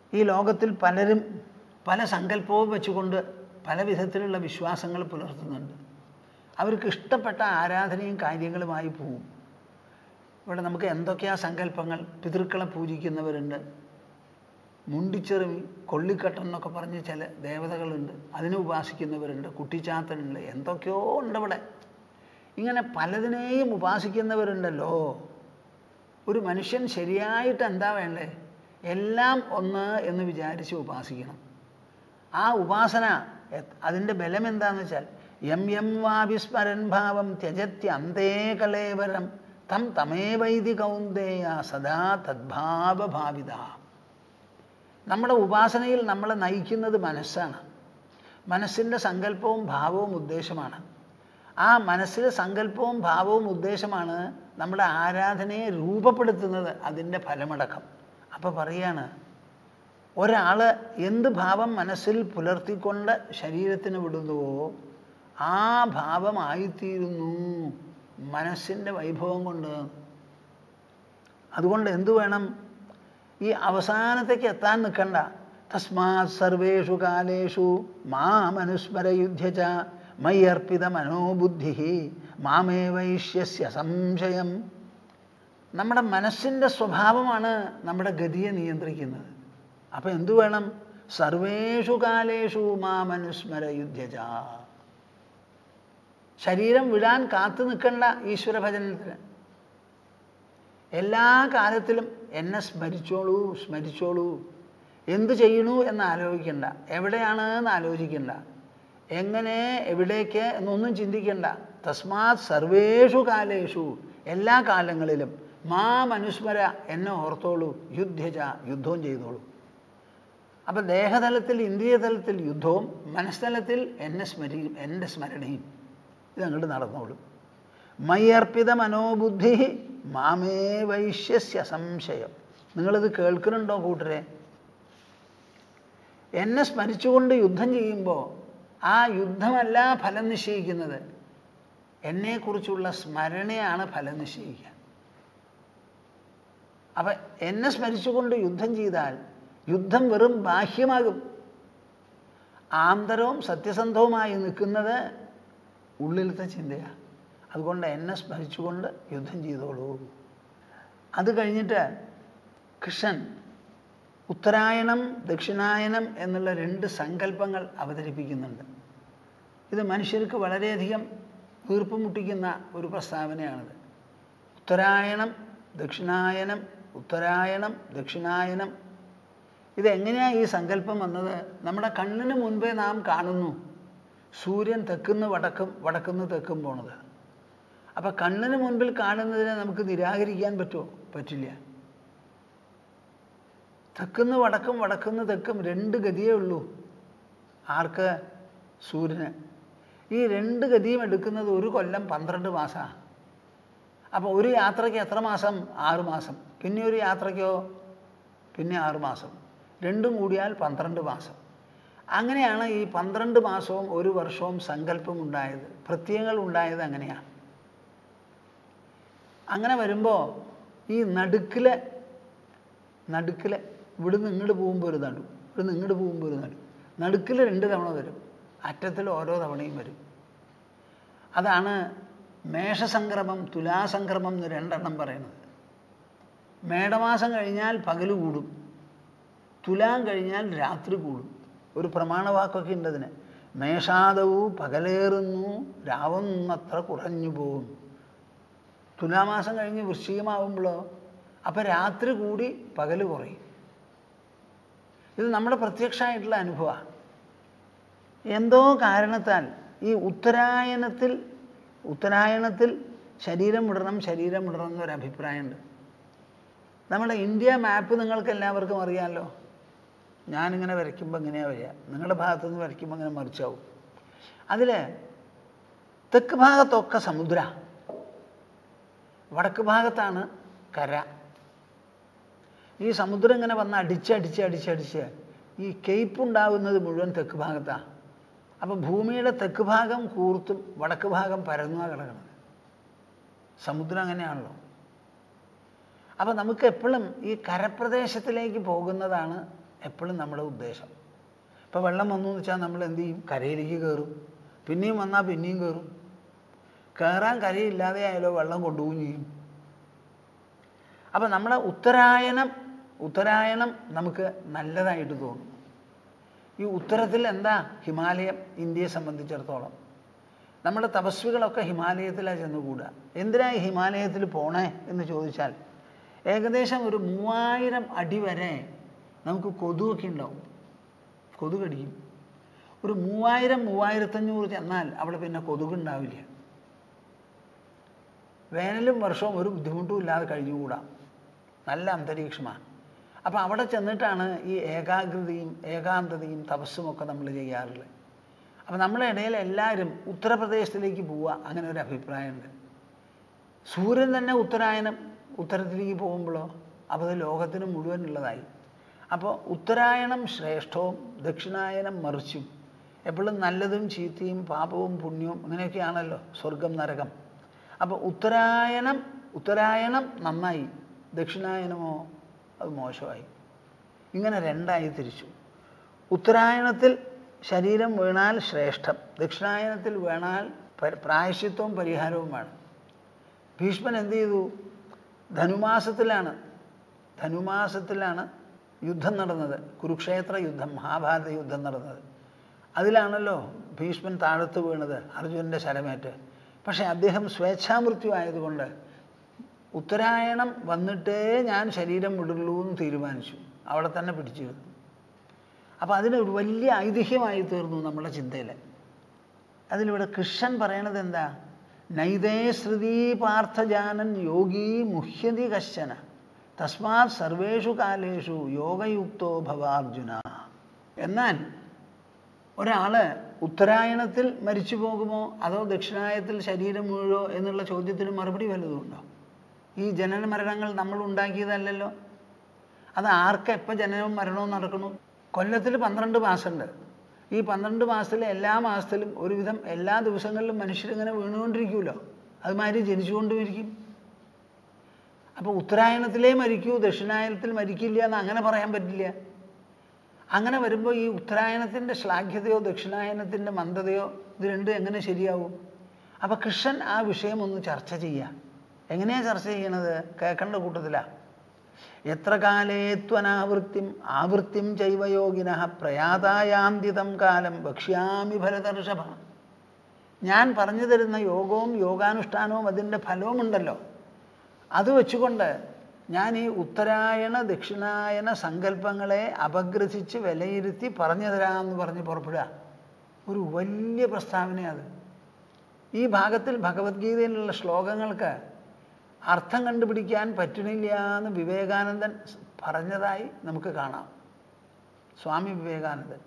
ഈ ലോകത്തിൽ പലരും പല സങ്കല്പവും വെച്ചുകൊണ്ട് പല വിധത്തിലുള്ള വിശ്വാസങ്ങൾ പുലർത്തുന്നുണ്ട് അവർക്ക് ഇഷ്ടപ്പെട്ട ആരാധനയും കാര്യങ്ങളുമായി പോവും ഇവിടെ നമുക്ക് എന്തൊക്കെയാ സങ്കല്പങ്ങൾ പിതൃക്കളെ പൂജിക്കുന്നവരുണ്ട് മുണ്ടിച്ചെറുമി കൊള്ളിക്കട്ടൻ എന്നൊക്കെ പറഞ്ഞ് ചില ദേവതകളുണ്ട് അതിനെ ഉപാസിക്കുന്നവരുണ്ട് കുട്ടിച്ചാത്തനുണ്ട് എന്തൊക്കെയോ ഉണ്ട് ഇവിടെ ഇങ്ങനെ പലതിനെയും ഉപാസിക്കുന്നവരുണ്ടല്ലോ ഒരു മനുഷ്യൻ ശരിയായിട്ട് എന്താ വേണ്ടേ എല്ലാം ഒന്ന് എന്ന് വിചാരിച്ച് ഉപാസിക്കണം ആ ഉപാസന എ- അതിൻ്റെ ബലം എന്താണെന്ന് വെച്ചാൽ യം യം വാവിസ്മരൻ ഭാവം ത്യജത്യന്തേ കലേവരം തം തമേവൈതി കൗന്ദേയ സദാ തദ്ഭാവഭാവിത നമ്മുടെ ഉപാസനയിൽ നമ്മളെ നയിക്കുന്നത് മനസ്സാണ് മനസ്സിൻ്റെ സങ്കല്പവും ഭാവവും ഉദ്ദേശമാണ് ആ മനസ്സിലെ സങ്കല്പവും ഭാവവും ഉദ്ദേശമാണ് നമ്മുടെ ആരാധനയെ രൂപപ്പെടുത്തുന്നത് അതിൻ്റെ ഫലമടക്കം അപ്പോൾ പറയാണ് ഒരാൾ എന്ത് ഭാവം മനസ്സിൽ പുലർത്തിക്കൊണ്ട് ശരീരത്തിന് വിടുന്നുവോ ആ ഭാവമായിത്തീരുന്നു മനസ്സിൻ്റെ വൈഭവം കൊണ്ട് അതുകൊണ്ട് എന്തു വേണം ഈ അവസാനത്തേക്ക് എത്താൻ നിൽക്കണ്ട തസ്മാത് സർവേഷു കാലേഷു മാമനുസ്മരയുധ്യ ച മയ്യർപ്പിത മനോബുദ്ധി മാമേ വൈശ്യസ്യ സംശയം നമ്മുടെ മനസ്സിൻ്റെ സ്വഭാവമാണ് നമ്മുടെ ഗതിയെ നിയന്ത്രിക്കുന്നത് അപ്പം എന്തു വേണം സർവേഷു കാലേഷു മാമനുസ്മരയുധ്യ ച ശരീരം വിടാൻ കാത്തു നിൽക്കണ്ട ഈശ്വരഭജനത്തിന് എല്ലാ കാലത്തിലും എന്നെ സ്മരിച്ചോളൂ സ്മരിച്ചോളൂ എന്തു ചെയ്യണു എന്ന് ആലോചിക്കണ്ട എവിടെയാണ് എന്ന് ആലോചിക്കണ്ട എങ്ങനെ എവിടേക്ക് എന്നൊന്നും ചിന്തിക്കണ്ട തസ്മാത് സർവേഷു കാലേഷു എല്ലാ കാലങ്ങളിലും മാ മനുസ്മര എന്നെ ഓർത്തോളൂ യുദ്ധജ യുദ്ധവും ചെയ്തോളൂ അപ്പം ദേഹതലത്തിൽ ഇന്ദ്രിയതലത്തിൽ യുദ്ധവും മനസ്തലത്തിൽ എന്നെ സ്മരി എൻ്റെ സ്മരണയും ഇതങ്ങോട്ട് നടന്നോളും മയ്യർപ്പിത മനോബുദ്ധി മാമേ വൈശ്യസ്യ സംശയം നിങ്ങളിത് കേൾക്കുന്നുണ്ടോ കൂട്ടരെ എന്നെ സ്മരിച്ചുകൊണ്ട് യുദ്ധം ചെയ്യുമ്പോൾ ആ യുദ്ധമല്ല ഫലം നിശ്ചയിക്കുന്നത് എന്നെക്കുറിച്ചുള്ള സ്മരണയാണ് ഫലം നിശ്ചയിക്കുക അപ്പം എന്നെ സ്മരിച്ചുകൊണ്ട് യുദ്ധം ചെയ്താൽ യുദ്ധം വെറും ബാഹ്യമാകും ആന്തരവും സത്യസന്ധവുമായി നിൽക്കുന്നത് ഉള്ളിലത്തെ ചിന്തയാണ് അതുകൊണ്ട് എന്നെ സ്മരിച്ചുകൊണ്ട് യുദ്ധം ചെയ്തോളൂ അത് കഴിഞ്ഞിട്ട് കൃഷ്ണൻ ഉത്തരായണം ദക്ഷിണായനം എന്നുള്ള രണ്ട് സങ്കല്പങ്ങൾ അവതരിപ്പിക്കുന്നുണ്ട് ഇത് മനുഷ്യർക്ക് വളരെയധികം വീർപ്പ് മുട്ടിക്കുന്ന ഒരു പ്രസ്താവനയാണിത് ഉത്തരായണം ദക്ഷിണായനം ഉത്തരായണം ദക്ഷിണായനം ഇതെങ്ങനെയാണ് ഈ സങ്കല്പം വന്നത് നമ്മുടെ കണ്ണിന് മുൻപേ നാം കാണുന്നു സൂര്യൻ തെക്കുന്ന് വടക്കും വടക്കുന്ന് തെക്കും പോണത് അപ്പം കണ്ണിന് മുൻപിൽ കാണുന്നതിനെ നമുക്ക് നിരാകരിക്കാൻ പറ്റുമോ പറ്റില്ല തെക്കുന്ന് വടക്കും വടക്കുന്ന് തെക്കും രണ്ട് ഗതിയേ ഉള്ളൂ ആർക്ക് സൂര്യന് ഈ രണ്ട് ഗതിയും എടുക്കുന്നത് ഒരു കൊല്ലം പന്ത്രണ്ട് മാസമാണ് അപ്പോൾ ഒരു യാത്രയ്ക്ക് എത്ര മാസം ആറ് മാസം പിന്നെ ഒരു യാത്രയ്ക്കോ പിന്നെ ആറ് മാസം രണ്ടും കൂടിയാൽ പന്ത്രണ്ട് മാസം അങ്ങനെയാണ് ഈ പന്ത്രണ്ട് മാസവും ഒരു വർഷവും സങ്കല്പം ഉണ്ടായത് പ്രത്യയങ്ങൾ ഉണ്ടായത് അങ്ങനെയാണ് അങ്ങനെ വരുമ്പോൾ ഈ നടുക്കിലെ നടുക്കിലെ ഇവിടുന്ന് ഇങ്ങോട്ട് പോകുമ്പോൾ ഒരു നടു ഇവിടുന്ന് ഇങ്ങോട്ട് പോകുമ്പോൾ ഒരു നടു നടുക്കിൽ രണ്ട് തവണ വരും അറ്റത്തിൽ ഓരോ തവണയും വരും അതാണ് മേഷസംക്രമം തുലാസംക്രമം എന്ന് രണ്ടെണ്ണം പറയുന്നത് മേടമാസം കഴിഞ്ഞാൽ പകൽ കൂടും തുലാം കഴിഞ്ഞാൽ രാത്രി കൂടും ഒരു പ്രമാണവാക്കൊക്കെ ഉണ്ട് അതിന് മേഷാദവു പകലേറുന്നു രാവുന്നത്ര കുറഞ്ഞു പോകും തുലാമാസം കഴിഞ്ഞ് വൃശ്ചികമാവുമ്പോഴോ അപ്പം രാത്രി കൂടി പകൽ കുറയും ഇത് നമ്മുടെ പ്രത്യക്ഷമായിട്ടുള്ള അനുഭവമാണ് എന്തോ കാരണത്താൽ ഈ ഉത്തരായണത്തിൽ ഉത്തരായണത്തിൽ ശരീരം വിടണം ശരീരം വിടണം എന്നൊരു അഭിപ്രായമുണ്ട് നമ്മുടെ ഇന്ത്യ മാപ്പ് നിങ്ങൾക്ക് എല്ലാവർക്കും അറിയാമല്ലോ ഞാനിങ്ങനെ വരയ്ക്കുമ്പോൾ ഇങ്ങനെയാണ് വരിക നിങ്ങളുടെ ഭാഗത്തു നിന്ന് വരയ്ക്കുമ്പോൾ ഇങ്ങനെ മറിച്ചാവും അതിൽ തെക്ക് ഭാഗത്തൊക്കെ സമുദ്ര വടക്ക് ഭാഗത്താണ് കര ഈ സമുദ്രം ഇങ്ങനെ വന്ന് അടിച്ച് അടിച്ച് അടിച്ചടിച്ച് ഈ കെയ്പ്പ് ഉണ്ടാകുന്നത് മുഴുവൻ തെക്ക് ഭാഗത്താണ് അപ്പം ഭൂമിയുടെ തെക്ക് ഭാഗം കൂർത്തും വടക്ക് ഭാഗം പരന്നുമാണ് കിടക്കുന്നത് സമുദ്രം അങ്ങനെയാണല്ലോ അപ്പം നമുക്ക് എപ്പോഴും ഈ കരപ്രദേശത്തിലേക്ക് പോകുന്നതാണ് എപ്പോഴും നമ്മുടെ ഉദ്ദേശം ഇപ്പോൾ വെള്ളം വന്നു എന്ന് വെച്ചാൽ നമ്മൾ എന്ത് ചെയ്യും കരയിലേക്ക് കയറും പിന്നെയും വന്നാൽ പിന്നെയും കയറും കയറാൻ കരയില്ലാതെ ആയാലോ വെള്ളം കൊണ്ടുപോവുകയും ചെയ്യും അപ്പം നമ്മുടെ ഉത്തരായണം ഉത്തരായണം നമുക്ക് നല്ലതായിട്ട് തോന്നും ഈ ഉത്തരത്തിൽ എന്താ ഹിമാലയം ഇന്ത്യയെ സംബന്ധിച്ചിടത്തോളം നമ്മുടെ തപസ്വികളൊക്കെ ഹിമാലയത്തിലാണ് ചെന്ന് കൂടുക എന്തിനാ ഈ ഹിമാലയത്തിൽ പോണേ എന്ന് ചോദിച്ചാൽ ഏകദേശം ഒരു മൂവായിരം അടി വരെ നമുക്ക് കൊതുകൊക്കെ ഉണ്ടാവും കൊതുകടിക്കും ഒരു മൂവായിരം മൂവായിരത്തഞ്ഞൂറ് ചെന്നാൽ അവിടെ പിന്നെ കൊതുകുണ്ടാവില്ല വേനലും വർഷവും ഒരു ബുദ്ധിമുട്ടും ഇല്ലാതെ കഴിഞ്ഞുകൂടാം നല്ല അന്തരീക്ഷമാണ് അപ്പോൾ അവിടെ ചെന്നിട്ടാണ് ഈ ഏകാഗ്രതയും ഏകാന്തതയും തപസ്സും ഒക്കെ നമ്മൾ ചെയ്യാറുള്ളത് അപ്പോൾ നമ്മുടെ ഇടയിൽ എല്ലാവരും ഉത്തർപ്രദേശത്തിലേക്ക് പോവുക അങ്ങനെ ഒരു അഭിപ്രായമുണ്ട് സൂര്യൻ തന്നെ ഉത്തരായനം ഉത്തരത്തിലേക്ക് പോകുമ്പോഴോ അപ്പോൾ അത് ലോകത്തിന് മുഴുവനുള്ളതായി അപ്പോൾ ഉത്തരായണം ശ്രേഷ്ഠവും ദക്ഷിണായനം മറിച്ചും എപ്പോഴും നല്ലതും ചീത്തയും പാപവും പുണ്യവും അങ്ങനെയൊക്കെയാണല്ലോ സ്വർഗം നരകം അപ്പോൾ ഉത്തരായണം ഉത്തരായണം നന്നായി ദക്ഷിണായനമോ അത് മോശമായി ഇങ്ങനെ രണ്ടായി തിരിച്ചു ഉത്തരായണത്തിൽ ശരീരം വീണാൽ ശ്രേഷ്ഠം ദക്ഷിണായനത്തിൽ വീണാൽ പ- പ്രായശ്ചിത്വവും പരിഹാരവും വേണം ഭീഷ്മൻ എന്ത് ചെയ്തു ധനുമാസത്തിലാണ് ധനുമാസത്തിലാണ് യുദ്ധം നടന്നത് കുരുക്ഷേത്ര യുദ്ധം മഹാഭാരത യുദ്ധം നടന്നത് അതിലാണല്ലോ ഭീഷ്മൻ താഴത്ത് വീണത് അർജുനൻ്റെ ശരമേറ്റ് പക്ഷേ അദ്ദേഹം സ്വേച്ഛാമൃത്യു ആയതുകൊണ്ട് ഉത്തരായണം വന്നിട്ടേ ഞാൻ ശരീരം വിടുള്ളൂ എന്ന് തീരുമാനിച്ചു അവിടെ തന്നെ പിടിച്ചിരുന്നു അപ്പോൾ അതിനൊരു വലിയ ഐതിഹ്യമായി തീർന്നു നമ്മുടെ ചിന്തയിൽ അതിലിവിടെ കൃഷ്ണൻ പറയണത് എന്താ നൈതേ ശ്രുതി പാർത്ഥജാനൻ യോഗി മുഹ്യതി കശ്ചന തസ്മാത് സർവേഷു കാലേഷു യോഗയുക്തോ ഭവാർജുന എന്നാൽ ഒരാൾ ഉത്തരായണത്തിൽ മരിച്ചു പോകുമോ അതോ ദക്ഷിണായത്തിൽ ശരീരം വീഴോ എന്നുള്ള ചോദ്യത്തിന് മറുപടി വല്ലതുമുണ്ടോ ഈ ജനന മരണങ്ങൾ നമ്മൾ ഉണ്ടാക്കിയതല്ലല്ലോ അത് ആർക്ക് എപ്പോൾ ജനനവും മരണവും നടക്കണു കൊല്ലത്തിൽ പന്ത്രണ്ട് മാസമുണ്ട് ഈ പന്ത്രണ്ട് മാസത്തിലെ എല്ലാ മാസത്തിലും ഒരുവിധം എല്ലാ ദിവസങ്ങളിലും മനുഷ്യരിങ്ങനെ വീണുകൊണ്ടിരിക്കുമല്ലോ അതുമാതിരി ജനിച്ചുകൊണ്ടിരിക്കും അപ്പോൾ ഉത്തരായണത്തിലേ മരിക്കൂ ദക്ഷിണായനത്തിൽ മരിക്കില്ല എന്ന് അങ്ങനെ പറയാൻ പറ്റില്ല അങ്ങനെ വരുമ്പോൾ ഈ ഉത്തരായണത്തിൻ്റെ ശ്ലാഘ്യതയോ ദക്ഷിണായനത്തിൻ്റെ മന്ദതയോ ഇത് രണ്ടും എങ്ങനെ ശരിയാവും അപ്പോൾ കൃഷ്ണൻ ആ വിഷയം ഒന്ന് ചർച്ച ചെയ്യുക എങ്ങനെയാണ് ചർച്ച ചെയ്യണത് കേൾക്കേണ്ട കൂട്ടത്തിലാണ് എത്ര കാലേ ത്വനാവൃത്തിം ആവൃത്തിം ചൈവയോഗിന പ്രയാതായാന്തിതം കാലം ഭക്ഷ്യാമി ഭരതർഷഭ ഞാൻ പറഞ്ഞു തരുന്ന യോഗവും യോഗാനുഷ്ഠാനവും അതിൻ്റെ ഫലവുമുണ്ടല്ലോ അത് വെച്ചുകൊണ്ട് ഞാൻ ഈ ഉത്തരായണ ദക്ഷിണായന സങ്കല്പങ്ങളെ അപഗ്രഥിച്ച് വിലയിരുത്തി പറഞ്ഞു തരാമെന്ന് പറഞ്ഞ് പുറപ്പെടുക ഒരു വലിയ പ്രസ്താവനയാണ് ഈ ഭാഗത്തിൽ ഭഗവത്ഗീതയിലുള്ള ശ്ലോകങ്ങൾക്ക് അർത്ഥം കണ്ടുപിടിക്കാൻ പറ്റണില്ല എന്ന് വിവേകാനന്ദൻ പറഞ്ഞതായി നമുക്ക് കാണാം സ്വാമി വിവേകാനന്ദൻ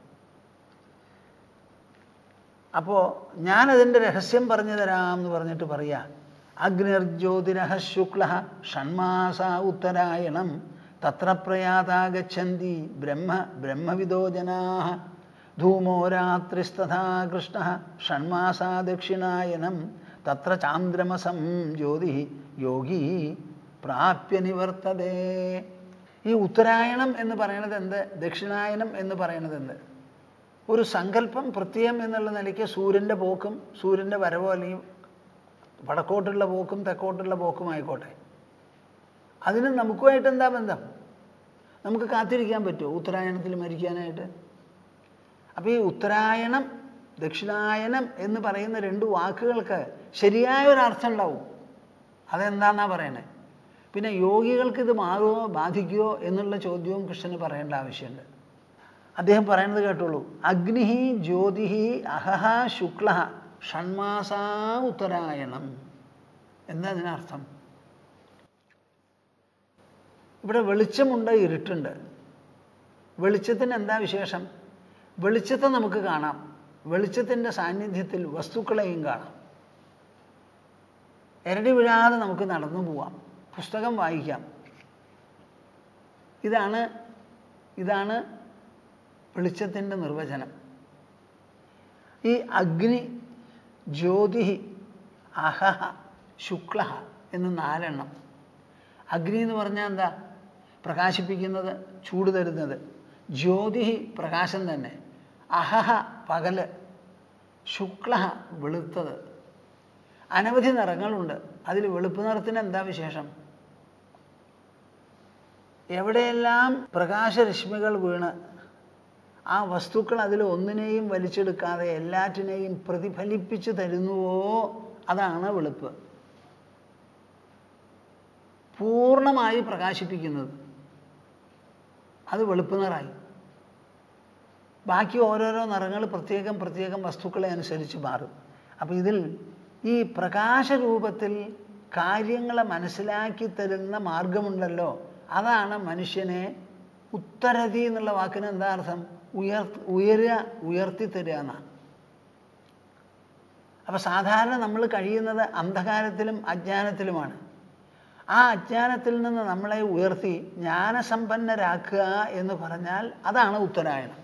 അപ്പോൾ ഞാനതിൻ്റെ രഹസ്യം പറഞ്ഞു തരാം എന്ന് പറഞ്ഞിട്ട് പറയാ അഗ്നിർജ്യോതിരഹ ശുക്ല ഷൺമാസ ഉത്തരായണം തത്ര പ്രയാതാ ഗച്ഛന്തി ബ്രഹ്മ ബ്രഹ്മവിദോ ജനാ ധൂമോ രാത്രിസ്തഥാ കൃഷ്ണ ഷൺമാസാ ദക്ഷിണായനം തത്ര ചാന്ദ്രമസം ജ്യോതി യോഗി പ്രാപ്യ നിവർത്തതേ ഈ ഉത്തരായണം എന്ന് പറയുന്നത് എന്ത് ദക്ഷിണായനം എന്ന് പറയുന്നത് എന്ത് ഒരു സങ്കല്പം പ്രത്യയം എന്നുള്ള നിലയ്ക്ക് സൂര്യൻ്റെ പോക്കും സൂര്യൻ്റെ വരവോ അല്ലെങ്കിൽ വടക്കോട്ടുള്ള പോക്കും തെക്കോട്ടുള്ള പോക്കും ആയിക്കോട്ടെ അതിന് നമുക്കുമായിട്ട് എന്താ ബന്ധം നമുക്ക് കാത്തിരിക്കാൻ പറ്റുമോ ഉത്തരായണത്തിൽ മരിക്കാനായിട്ട് അപ്പോൾ ഈ ഉത്തരായണം ദക്ഷിണായനം എന്ന് പറയുന്ന രണ്ട് വാക്കുകൾക്ക് ശരിയായ ഒരു അർത്ഥം ഉണ്ടാവും അതെന്താന്നാ പറയണേ പിന്നെ യോഗികൾക്ക് ഇത് മാറുമോ ബാധിക്കുമോ എന്നുള്ള ചോദ്യവും കൃഷ്ണന് പറയേണ്ട ആവശ്യമുണ്ട് അദ്ദേഹം പറയുന്നത് കേട്ടോളൂ അഗ്നി ജ്യോതി അഹഹ ശുക്ല ഷൺമാസാ ഉത്തരായണം എന്താ അതിനർത്ഥം ഇവിടെ വെളിച്ചമുണ്ട് ഇരുട്ടുണ്ട് വെളിച്ചത്തിന് എന്താ വിശേഷം വെളിച്ചത്തെ നമുക്ക് കാണാം വെളിച്ചത്തിൻ്റെ സാന്നിധ്യത്തിൽ വസ്തുക്കളെയും കാണാം എരടി വീഴാതെ നമുക്ക് നടന്നു പോവാം പുസ്തകം വായിക്കാം ഇതാണ് ഇതാണ് വെളിച്ചത്തിൻ്റെ നിർവചനം ഈ അഗ്നി ജ്യോതി അഹഹ ശുക്ല എന്ന് നാലെണ്ണം അഗ്നി എന്ന് പറഞ്ഞാൽ എന്താ പ്രകാശിപ്പിക്കുന്നത് ചൂട് തരുന്നത് ജ്യോതി പ്രകാശം തന്നെ അഹഹ പകല് ശുക്ല വെളുത്തത് അനവധി നിറങ്ങളുണ്ട് അതിൽ വെളുപ്പ് നിറത്തിന് എന്താ വിശേഷം എവിടെയെല്ലാം പ്രകാശരശ്മികൾ വീണ് ആ വസ്തുക്കൾ അതിൽ ഒന്നിനെയും വലിച്ചെടുക്കാതെ എല്ലാറ്റിനെയും പ്രതിഫലിപ്പിച്ച് തരുന്നുവോ അതാണ് വെളുപ്പ് പൂർണ്ണമായി പ്രകാശിപ്പിക്കുന്നത് അത് വെളുപ്പ് നിറായി ബാക്കി ഓരോരോ നിറങ്ങൾ പ്രത്യേകം പ്രത്യേകം വസ്തുക്കളെ അനുസരിച്ച് മാറും അപ്പോൾ ഇതിൽ ഈ പ്രകാശരൂപത്തിൽ കാര്യങ്ങളെ മനസ്സിലാക്കി തരുന്ന മാർഗമുണ്ടല്ലോ അതാണ് മനുഷ്യനെ ഉത്തരതി എന്നുള്ള വാക്കിന് എന്താ അർത്ഥം ഉയർ ഉയരുക ഉയർത്തി തരിക എന്നാണ് അപ്പോൾ സാധാരണ നമ്മൾ കഴിയുന്നത് അന്ധകാരത്തിലും അജ്ഞാനത്തിലുമാണ് ആ അജ്ഞാനത്തിൽ നിന്ന് നമ്മളെ ഉയർത്തി ജ്ഞാനസമ്പന്നരാക്കുക എന്ന് പറഞ്ഞാൽ അതാണ് ഉത്തരായണം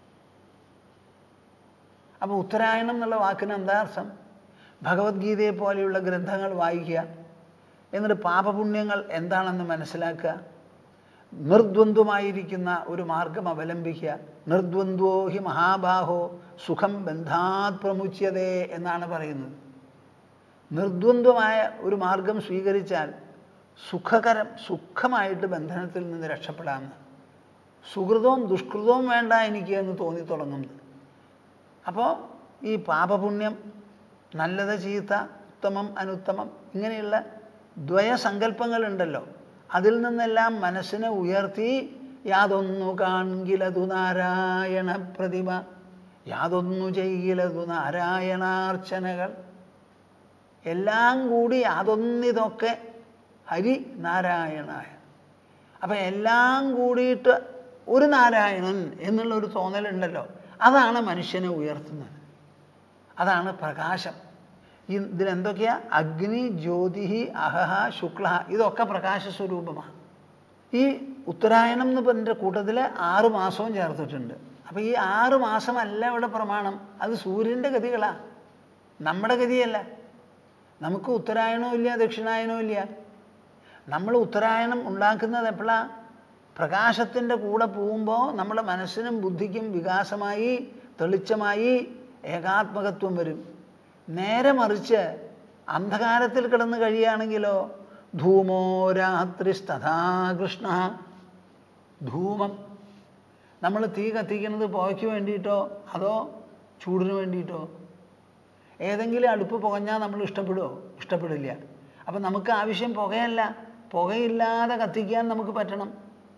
അപ്പോൾ ഉത്തരായണം എന്നുള്ള വാക്കിന് എന്താ അർത്ഥം ഭഗവത്ഗീതയെ പോലെയുള്ള ഗ്രന്ഥങ്ങൾ വായിക്കുക എന്നിട്ട് പാപപുണ്യങ്ങൾ എന്താണെന്ന് മനസ്സിലാക്കുക നിർദ്വന്ദ്വമായിരിക്കുന്ന ഒരു മാർഗം അവലംബിക്കുക നിർദ്വന്ദ്വോ ഹി മഹാബാഹോ സുഖം ബന്ധാത് പ്രമുച്യതേ എന്നാണ് പറയുന്നത് നിർദ്വന്ദ്വമായ ഒരു മാർഗം സ്വീകരിച്ചാൽ സുഖകരം സുഖമായിട്ട് ബന്ധനത്തിൽ നിന്ന് രക്ഷപ്പെടാമെന്ന് സുഹൃതവും ദുഷ്കൃതവും വേണ്ട എനിക്ക് എന്ന് തോന്നി തുടങ്ങുന്നത് അപ്പോൾ ഈ പാപപുണ്യം നല്ലത് ചീത്ത ഉത്തമം അനുത്തമം ഇങ്ങനെയുള്ള ദ്വയസങ്കല്പങ്ങളുണ്ടല്ലോ അതിൽ നിന്നെല്ലാം മനസ്സിനെ ഉയർത്തി യാതൊന്നു കാൺകിലതു നാരായണ പ്രതിമ യാതൊന്നു ചെയ്യിലതു നാരായണാർച്ചനകൾ എല്ലാം കൂടി അതൊന്നിതൊക്കെ ഹരി നാരായണായ അപ്പം എല്ലാം കൂടിയിട്ട് ഒരു നാരായണൻ എന്നുള്ളൊരു തോന്നലുണ്ടല്ലോ അതാണ് മനുഷ്യനെ ഉയർത്തുന്നത് അതാണ് പ്രകാശം ഈ ഇതിലെന്തൊക്കെയാ അഗ്നി ജ്യോതിഹി അഹഹ ശുക്ല ഇതൊക്കെ പ്രകാശ സ്വരൂപമാണ് ഈ ഉത്തരായണം എന്ന് പറഞ്ഞ കൂട്ടത്തിൽ ആറ് മാസവും ചേർത്തിട്ടുണ്ട് അപ്പോൾ ഈ ആറ് മാസമല്ല ഇവിടെ പ്രമാണം അത് സൂര്യൻ്റെ ഗതികളാണ് നമ്മുടെ ഗതിയല്ല നമുക്ക് ഉത്തരായണവും ഇല്ല ദക്ഷിണായനവും ഇല്ല നമ്മൾ ഉത്തരായണം ഉണ്ടാക്കുന്നത് എപ്പോഴാണ് പ്രകാശത്തിൻ്റെ കൂടെ പോകുമ്പോൾ നമ്മുടെ മനസ്സിനും ബുദ്ധിക്കും വികാസമായി തെളിച്ചമായി ഏകാത്മകത്വം വരും നേരെ മറിച്ച് അന്ധകാരത്തിൽ കിടന്ന് കഴിയുകയാണെങ്കിലോ ധൂമോ രാത്രിസ്തഥാ കൃഷ്ണ ധൂമം നമ്മൾ തീ കത്തിക്കുന്നത് പുകയ്ക്ക് വേണ്ടിയിട്ടോ അതോ ചൂടിന് വേണ്ടിയിട്ടോ ഏതെങ്കിലും അടുപ്പ് പുകഞ്ഞാൽ നമ്മൾ ഇഷ്ടപ്പെടുമോ ഇഷ്ടപ്പെടില്ല അപ്പം നമുക്ക് ആവശ്യം പുകയല്ല പുകയില്ലാതെ കത്തിക്കാൻ നമുക്ക് പറ്റണം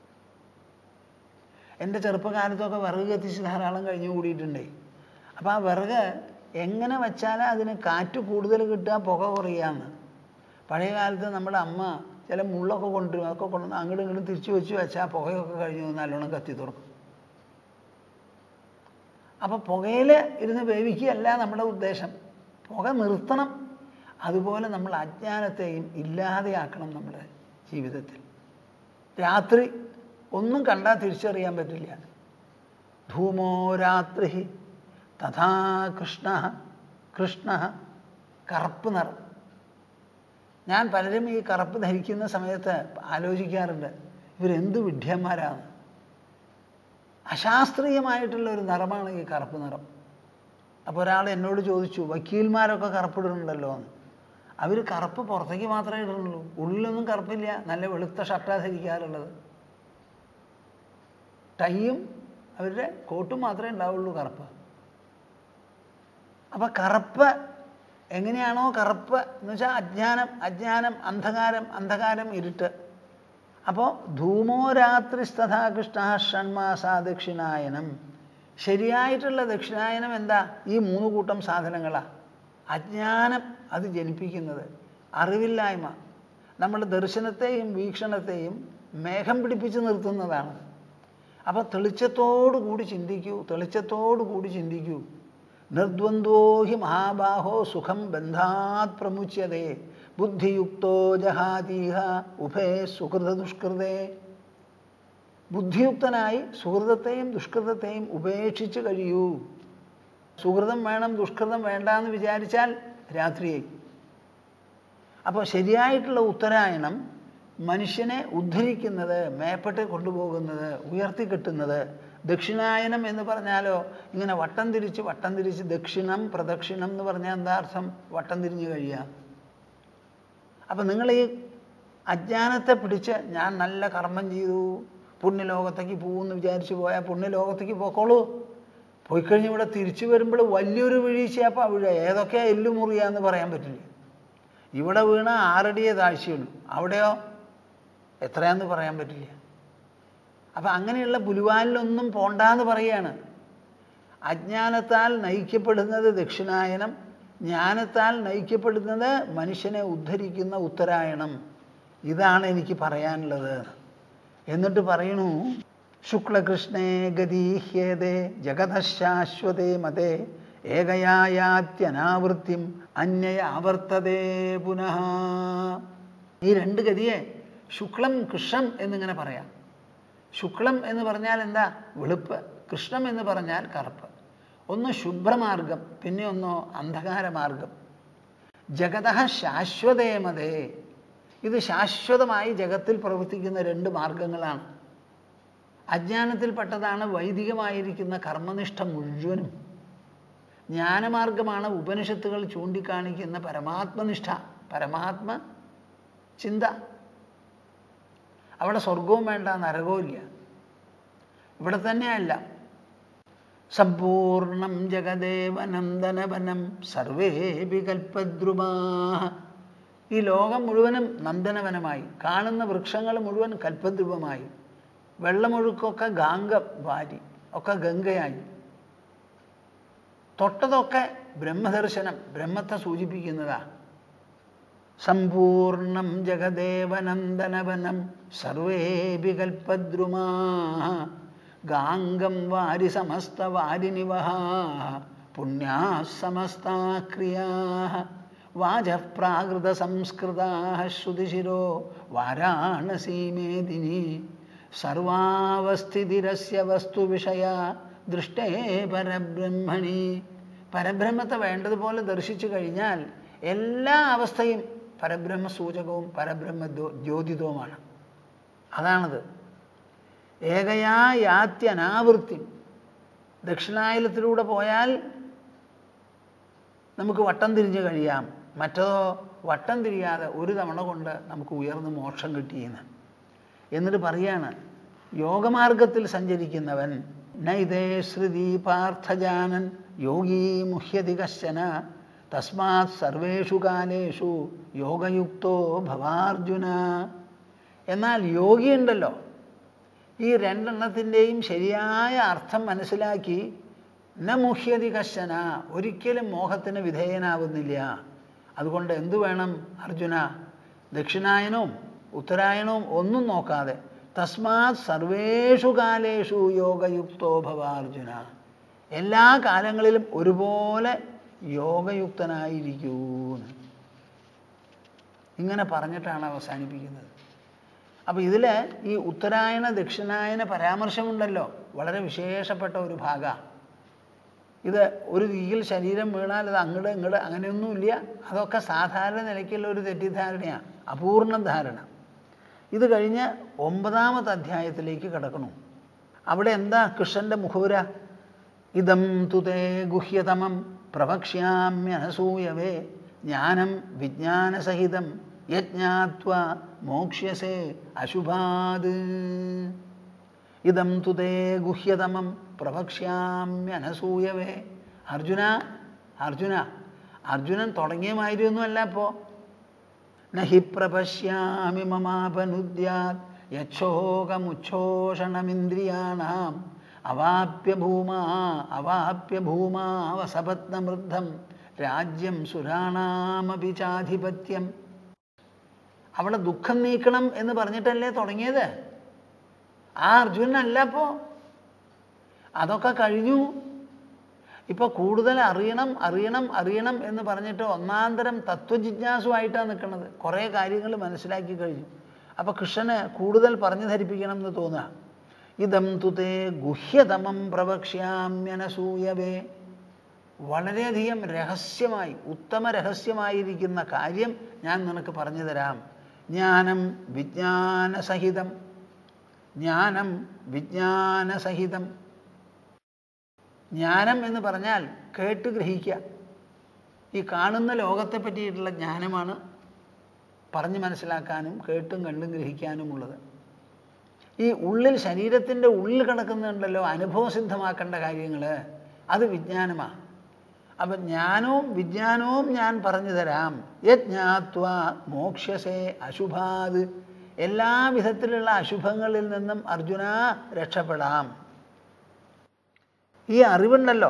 എൻ്റെ ചെറുപ്പകാലത്തൊക്കെ വിറക് കത്തിച്ച് ധാരാളം കഴിഞ്ഞു കൂടിയിട്ടുണ്ടേ അപ്പോൾ ആ വിറക് എങ്ങനെ വെച്ചാൽ അതിന് കാറ്റ് കൂടുതൽ കിട്ടുക പുക കുറയാന്ന് പഴയ കാലത്ത് നമ്മുടെ അമ്മ ചില മുള്ളൊക്കെ കൊണ്ടുവരും അതൊക്കെ കൊണ്ടു അങ്ങോട്ടും ഇങ്ങോട്ടും തിരിച്ചു വെച്ച് വെച്ചാൽ പുകയൊക്കെ കഴിഞ്ഞു നല്ലോണം കത്തി തുറക്കും അപ്പോൾ പുകയിൽ ഇരുന്ന് വേവിക്കുകയല്ല നമ്മുടെ ഉദ്ദേശം പുക നിർത്തണം അതുപോലെ നമ്മൾ അജ്ഞാനത്തെയും ഇല്ലാതെയാക്കണം നമ്മുടെ ജീവിതത്തിൽ രാത്രി ഒന്നും കണ്ടാൽ തിരിച്ചറിയാൻ പറ്റില്ല ധൂമോ രാത്രി തഥാ കൃഷ്ണ കൃഷ്ണ കറുപ്പ് നിറം ഞാൻ പലരും ഈ കറുപ്പ് ധരിക്കുന്ന സമയത്ത് ആലോചിക്കാറുണ്ട് ഇവരെന്ത് വിഡ്ഢിയന്മാരാണ് അശാസ്ത്രീയമായിട്ടുള്ള ഒരു നിറമാണ് ഈ കറുപ്പ് നിറം അപ്പോൾ ഒരാൾ എന്നോട് ചോദിച്ചു വക്കീൽമാരൊക്കെ കറുപ്പിടുന്നുണ്ടല്ലോ എന്ന് അവർ കറുപ്പ് പുറത്തേക്ക് മാത്രമേ ഇടുന്നുള്ളൂ ഉള്ളിലൊന്നും കറുപ്പില്ല നല്ല വെളുത്ത ഷർട്ടാണ് ധരിക്കാറുള്ളത് ടൈയും അവരുടെ കോട്ടും മാത്രമേ ഉണ്ടാവുള്ളൂ കറുപ്പ് അപ്പം കറുപ്പ് എങ്ങനെയാണോ കറുപ്പ് എന്ന് വെച്ചാൽ അജ്ഞാനം അജ്ഞാനം അന്ധകാരം അന്ധകാരം ഇരുട്ട് അപ്പോൾ ധൂമോ രാത്രിസ്തഥാ കൃഷ്ണ ഷൺമാസ ദക്ഷിണായനം ശരിയായിട്ടുള്ള ദക്ഷിണായനം എന്താ ഈ മൂന്ന് കൂട്ടം സാധനങ്ങളാണ് അജ്ഞാനം അത് ജനിപ്പിക്കുന്നത് അറിവില്ലായ്മ നമ്മുടെ ദർശനത്തെയും വീക്ഷണത്തെയും മേഘം പിടിപ്പിച്ച് നിർത്തുന്നതാണ് അപ്പോൾ തെളിച്ചത്തോടു കൂടി ചിന്തിക്കൂ തെളിച്ചത്തോടു കൂടി ചിന്തിക്കൂ നിർദ്വന്ദ്വോ ഹി മഹാബാഹോ സുഖം ബന്ധാത് പ്രമുച്യതേ ബുദ്ധിയുക്തോ ജഹാതീഹ ഉഭേ സുഹൃത ദുഷ്കൃതേ ബുദ്ധിയുക്തനായി സുഹൃതത്തെയും ദുഷ്കൃതത്തെയും ഉപേക്ഷിച്ച് കഴിയൂ സുഹൃതം വേണം ദുഷ്കൃതം വേണ്ട എന്ന് വിചാരിച്ചാൽ രാത്രിയായി അപ്പോൾ ശരിയായിട്ടുള്ള ഉത്തരായണം മനുഷ്യനെ ഉദ്ധരിക്കുന്നത് മേപ്പെട്ട് കൊണ്ടുപോകുന്നത് ഉയർത്തിക്കെട്ടുന്നത് ദക്ഷിണായനം എന്ന് പറഞ്ഞാലോ ഇങ്ങനെ വട്ടം തിരിച്ച് വട്ടം തിരിച്ച് ദക്ഷിണം പ്രദക്ഷിണം എന്ന് പറഞ്ഞാൽ എന്താ അർത്ഥം വട്ടം തിരിഞ്ഞ് കഴിയുക അപ്പം നിങ്ങൾ ഈ അജ്ഞാനത്തെ പിടിച്ച് ഞാൻ നല്ല കർമ്മം ചെയ്തു പുണ്യലോകത്തേക്ക് പോകുമെന്ന് വിചാരിച്ച് പോയാൽ പുണ്യലോകത്തേക്ക് പോക്കോളൂ പോയി കഴിഞ്ഞ് ഇവിടെ തിരിച്ചു വരുമ്പോൾ വലിയൊരു വീഴ്ചയപ്പോൾ വീഴുക ഏതൊക്കെ എല്ലു മുറിയാന്ന് പറയാൻ പറ്റില്ല ഇവിടെ വീണ ആറടിയേ താഴ്ചയുള്ളൂ അവിടെയോ എത്രയാന്ന് പറയാൻ പറ്റില്ല അപ്പം അങ്ങനെയുള്ള പുലിവാലിലൊന്നും പോണ്ടാന്ന് പറയാണ് അജ്ഞാനത്താൽ നയിക്കപ്പെടുന്നത് ദക്ഷിണായനം ജ്ഞാനത്താൽ നയിക്കപ്പെടുന്നത് മനുഷ്യനെ ഉദ്ധരിക്കുന്ന ഉത്തരായണം ഇതാണ് എനിക്ക് പറയാനുള്ളത് എന്നിട്ട് പറയണു ശുക്ലകൃഷ്ണേ ഗതീഹ്യേതേ ജഗതശാശ്വതേ മതേ ഏകയായാത്യനാവൃത്തിം അന്യയ ആവർത്തതേ പുനഃ ഈ രണ്ട് ഗതിയെ ശുക്ലം കൃഷ്ണം എന്നിങ്ങനെ പറയാം ശുക്ലം എന്ന് പറഞ്ഞാൽ എന്താ വെളുപ്പ് കൃഷ്ണം എന്ന് പറഞ്ഞാൽ കറുപ്പ് ഒന്ന് ശുഭ്രമാർഗം പിന്നെ ഒന്നോ അന്ധകാരമാർഗം ജഗത ശാശ്വതേമതേ ഇത് ശാശ്വതമായി ജഗത്തിൽ പ്രവർത്തിക്കുന്ന രണ്ട് മാർഗങ്ങളാണ് അജ്ഞാനത്തിൽപ്പെട്ടതാണ് വൈദികമായിരിക്കുന്ന കർമ്മനിഷ്ഠ മുഴുവനും ജ്ഞാനമാർഗമാണ് ഉപനിഷത്തുകൾ ചൂണ്ടിക്കാണിക്കുന്ന പരമാത്മനിഷ്ഠ പരമാത്മ ചിന്ത അവിടെ സ്വർഗവും വേണ്ട നരകവും ഇല്ല ഇവിടെ തന്നെയല്ല സമ്പൂർണം ജഗദേവനന്ദനവനം സർവേപി കൽപ്പദ്രുമാ ഈ ലോകം മുഴുവനും നന്ദനവനമായി കാണുന്ന വൃക്ഷങ്ങൾ മുഴുവൻ കൽപ്പദ്രുപമായി വെള്ളമൊഴുക്കൊക്കെ ഗാംഗ വാരി ഒക്കെ ഗംഗയായി തൊട്ടതൊക്കെ ബ്രഹ്മദർശനം ബ്രഹ്മത്തെ സൂചിപ്പിക്കുന്നതാ സമ്പൂർണം ജഗദേവനന്ദനവനം സർവേപി കൽപ്പദ്രുമാ ഗാംഗം വാരി സമസ്ത വാരിനിവഹ പുണ്യാ സമസ്താ ക്രിയാ വാച പ്രാകൃത സംസ്കൃതാ ശ്രുതിശിരോ വാരാണസീമേദിനി സർവാവസ്ഥിതിരസ്യ വസ്തു വിഷയ ദൃഷ്ടേ പരബ്രഹ്മണി പരബ്രഹ്മത്തെ വേണ്ടതുപോലെ ദർശിച്ചു കഴിഞ്ഞാൽ എല്ലാ അവസ്ഥയും പരബ്രഹ്മ സൂചകവും പരബ്രഹ്മ ജ്യോതിതവുമാണ് അതാണത് ഏകയാ യാത്യനാവൃത്തി ദക്ഷിണായനത്തിലൂടെ പോയാൽ നമുക്ക് വട്ടം തിരിഞ്ഞ് കഴിയാം മറ്റതോ വട്ടം തിരിയാതെ ഒരു തവണ കൊണ്ട് നമുക്ക് ഉയർന്ന് മോക്ഷം കിട്ടിയെന്ന് എന്നിട്ട് പറയാണ് യോഗമാർഗത്തിൽ സഞ്ചരിക്കുന്നവൻ നൈതേ ശ്രുതി പാർത്ഥജാനൻ യോഗീ മുഹ്യതി കശ്ചന തസ്മാത് സർവേഷു കാലേഷു യോഗയുക്തോ ഭവാർജുന എന്നാൽ യോഗിയുണ്ടല്ലോ ഈ രണ്ടെണ്ണത്തിൻ്റെയും ശരിയായ അർത്ഥം മനസ്സിലാക്കി ന മുഹ്യതി കശ്ചന ഒരിക്കലും മോഹത്തിന് വിധേയനാവുന്നില്ല അതുകൊണ്ട് എന്തു വേണം അർജുന ദക്ഷിണായനവും ഉത്തരായണവും ഒന്നും നോക്കാതെ തസ്മാത് സർവേഷു കാലേഷു യോഗയുക്തോ ഭവ അർജുന എല്ലാ കാലങ്ങളിലും ഒരുപോലെ യോഗയുക്തനായിരിക്കൂ ഇങ്ങനെ പറഞ്ഞിട്ടാണ് അവസാനിപ്പിക്കുന്നത് അപ്പോൾ ഇതിൽ ഈ ഉത്തരായണ ദക്ഷിണായന പരാമർശമുണ്ടല്ലോ വളരെ വിശേഷപ്പെട്ട ഒരു ഭാഗമാണ് ഇത് ഒരു തീയിൽ ശരീരം വീണാൽ അത് അങ്ങട് ഇങ്ങട് അങ്ങനെയൊന്നുമില്ല അതൊക്കെ സാധാരണ നിലയ്ക്കുള്ള ഒരു തെറ്റിദ്ധാരണയാണ് അപൂർണ ധാരണ ഇത് കഴിഞ്ഞ് ഒമ്പതാമത്തെ അധ്യായത്തിലേക്ക് കിടക്കണു അവിടെ എന്താ കൃഷ്ണൻ്റെ മുഖവുര ഇതം തുതേ ഗുഹ്യതമം പ്രവക്ഷ്യാമ്യനസൂയവേ ജ്ഞാനം വിജ്ഞാനസഹിതം യജ്ഞാത്വ മോക്ഷ്യസേ അശുഭാത് ഇതം തുതേ ഗുഹ്യതമം പ്രവക്ഷ്യാമ്യനസൂയവേ അർജുന അർജുന അർജുനൻ തുടങ്ങിയമായിരുന്നല്ല അപ്പോൾ നഹി പ്രപശ്യാമി മമാപനുദ്യാത് യക്ഷോകമുച്ഛോഷണമിന്ദ്രിയാണാം അവാപ്യ ഭൂമാ അവാപ്യ ഭൂമാ വസപത്നമൃദ്ധം രാജ്യം സുരാണാമപി ചാധിപത്യം അവിടെ ദുഃഖം നീക്കണം എന്ന് പറഞ്ഞിട്ടല്ലേ തുടങ്ങിയത് ആ അർജുനല്ല അപ്പോൾ അതൊക്കെ കഴിഞ്ഞു ഇപ്പോൾ കൂടുതൽ അറിയണം അറിയണം അറിയണം എന്ന് പറഞ്ഞിട്ട് ഒന്നാന്തരം തത്വജിജ്ഞാസുമായിട്ടാണ് നിൽക്കുന്നത് കുറേ കാര്യങ്ങൾ മനസ്സിലാക്കി കഴിഞ്ഞു അപ്പോൾ കൃഷ്ണന് കൂടുതൽ പറഞ്ഞു ധരിപ്പിക്കണം എന്ന് തോന്നുക ഇതം തുതേ ഗുഹ്യതമം പ്രവക്ഷ്യാമ്യനസൂയവേ വളരെയധികം രഹസ്യമായി ഉത്തമ രഹസ്യമായിരിക്കുന്ന കാര്യം ഞാൻ നിനക്ക് പറഞ്ഞു തരാം ജ്ഞാനം വിജ്ഞാനസഹിതം ജ്ഞാനം വിജ്ഞാനസഹിതം ജ്ഞാനം എന്ന് പറഞ്ഞാൽ കേട്ട് ഗ്രഹിക്കുക ഈ കാണുന്ന ലോകത്തെ പറ്റിയിട്ടുള്ള ജ്ഞാനമാണ് പറഞ്ഞ് മനസ്സിലാക്കാനും കേട്ടും കണ്ടും ഗ്രഹിക്കാനുമുള്ളത് ഈ ഉള്ളിൽ ശരീരത്തിൻ്റെ ഉള്ളിൽ കിടക്കുന്നുണ്ടല്ലോ അനുഭവസിദ്ധമാക്കേണ്ട കാര്യങ്ങൾ അത് വിജ്ഞാനമാണ് അപ്പം ജ്ഞാനവും വിജ്ഞാനവും ഞാൻ പറഞ്ഞു തരാം യജ്ഞാത്വ മോക്ഷസേ അശുഭാത് എല്ലാ വിധത്തിലുള്ള അശുഭങ്ങളിൽ നിന്നും അർജുന രക്ഷപ്പെടാം ഈ അറിവുണ്ടല്ലോ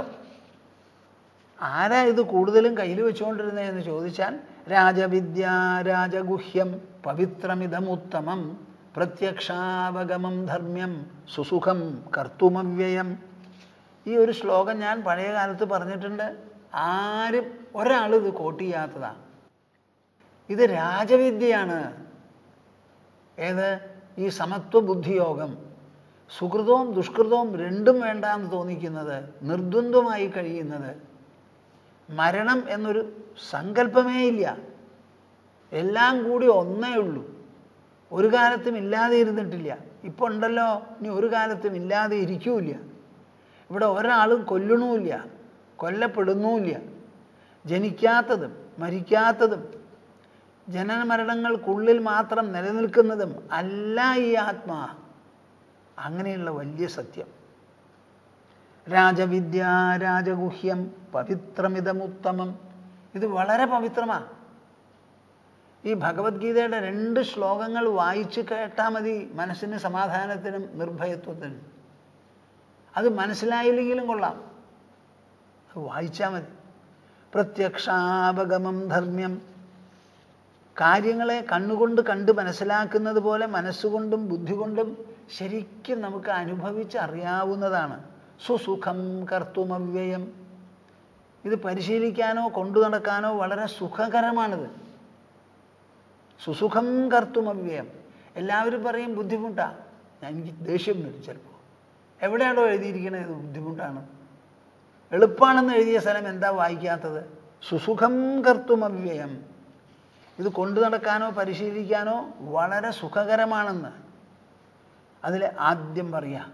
ആരാ ഇത് കൂടുതലും കയ്യിൽ വെച്ചുകൊണ്ടിരുന്നതെന്ന് ചോദിച്ചാൽ രാജവിദ്യ രാജഗുഹ്യം പവിത്രമിതമുത്തമം പ്രത്യക്ഷാവഗമം ധർമ്മ്യം സുസുഖം കർത്തുമവ്യയം ഈ ഒരു ശ്ലോകം ഞാൻ പഴയ കാലത്ത് പറഞ്ഞിട്ടുണ്ട് ആരും ഒരാൾ ഇത് കോട്ട് ചെയ്യാത്തതാണ് ഇത് രാജവിദ്യയാണ് ഏത് ഈ സമത്വ ബുദ്ധിയോഗം സുഹൃതവും ദുഷ്കൃതവും രണ്ടും വേണ്ടാന്ന് തോന്നിക്കുന്നത് നിർദ്വന്ദ്വമായി കഴിയുന്നത് മരണം എന്നൊരു സങ്കല്പമേ ഇല്ല എല്ലാം കൂടി ഒന്നേ ഉള്ളൂ ഒരു കാലത്തും ഇല്ലാതെ ഇരുന്നിട്ടില്ല ഇപ്പോൾ ഉണ്ടല്ലോ ഇനി ഒരു കാലത്തും ഇല്ലാതെ ഇരിക്കൂല ഇവിടെ ഒരാളും കൊല്ലണമില്ല കൊല്ലപ്പെടുന്നുമില്ല ജനിക്കാത്തതും മരിക്കാത്തതും ജനന മരണങ്ങൾക്കുള്ളിൽ മാത്രം നിലനിൽക്കുന്നതും അല്ല ഈ ആത്മാ അങ്ങനെയുള്ള വലിയ സത്യം രാജവിദ്യ രാജഗുഹ്യം പവിത്രമിതമുത്തമം ഇത് വളരെ പവിത്രമാണ് ഈ ഭഗവത്ഗീതയുടെ രണ്ട് ശ്ലോകങ്ങൾ വായിച്ച് കേട്ടാൽ മതി മനസ്സിന് സമാധാനത്തിനും നിർഭയത്വത്തിനും അത് മനസ്സിലായില്ലെങ്കിലും കൊള്ളാം അത് വായിച്ചാൽ മതി പ്രത്യക്ഷാപഗമം ധർമ്മ്യം കാര്യങ്ങളെ കണ്ണുകൊണ്ട് കണ്ട് മനസ്സിലാക്കുന്നത് പോലെ മനസ്സുകൊണ്ടും ബുദ്ധി കൊണ്ടും ശരിക്കും നമുക്ക് അനുഭവിച്ച് അറിയാവുന്നതാണ് സുസുഖം കർത്തുമവ്യയം ഇത് പരിശീലിക്കാനോ കൊണ്ടു നടക്കാനോ വളരെ സുഖകരമാണിത് സുസുഖം കർത്തുമവ്യയം എല്ലാവരും പറയും ബുദ്ധിമുട്ടാണ് ഞാൻ എനിക്ക് ദേഷ്യം വരും ചിലപ്പോൾ എവിടെയാണോ എഴുതിയിരിക്കുന്നത് ഇത് ബുദ്ധിമുട്ടാണ് എളുപ്പമാണെന്ന് എഴുതിയ സ്ഥലം എന്താ വായിക്കാത്തത് സുസുഖം കർത്തുമവ്യയം ഇത് കൊണ്ടു നടക്കാനോ പരിശീലിക്കാനോ വളരെ സുഖകരമാണെന്ന് അതിൽ ആദ്യം പറയാം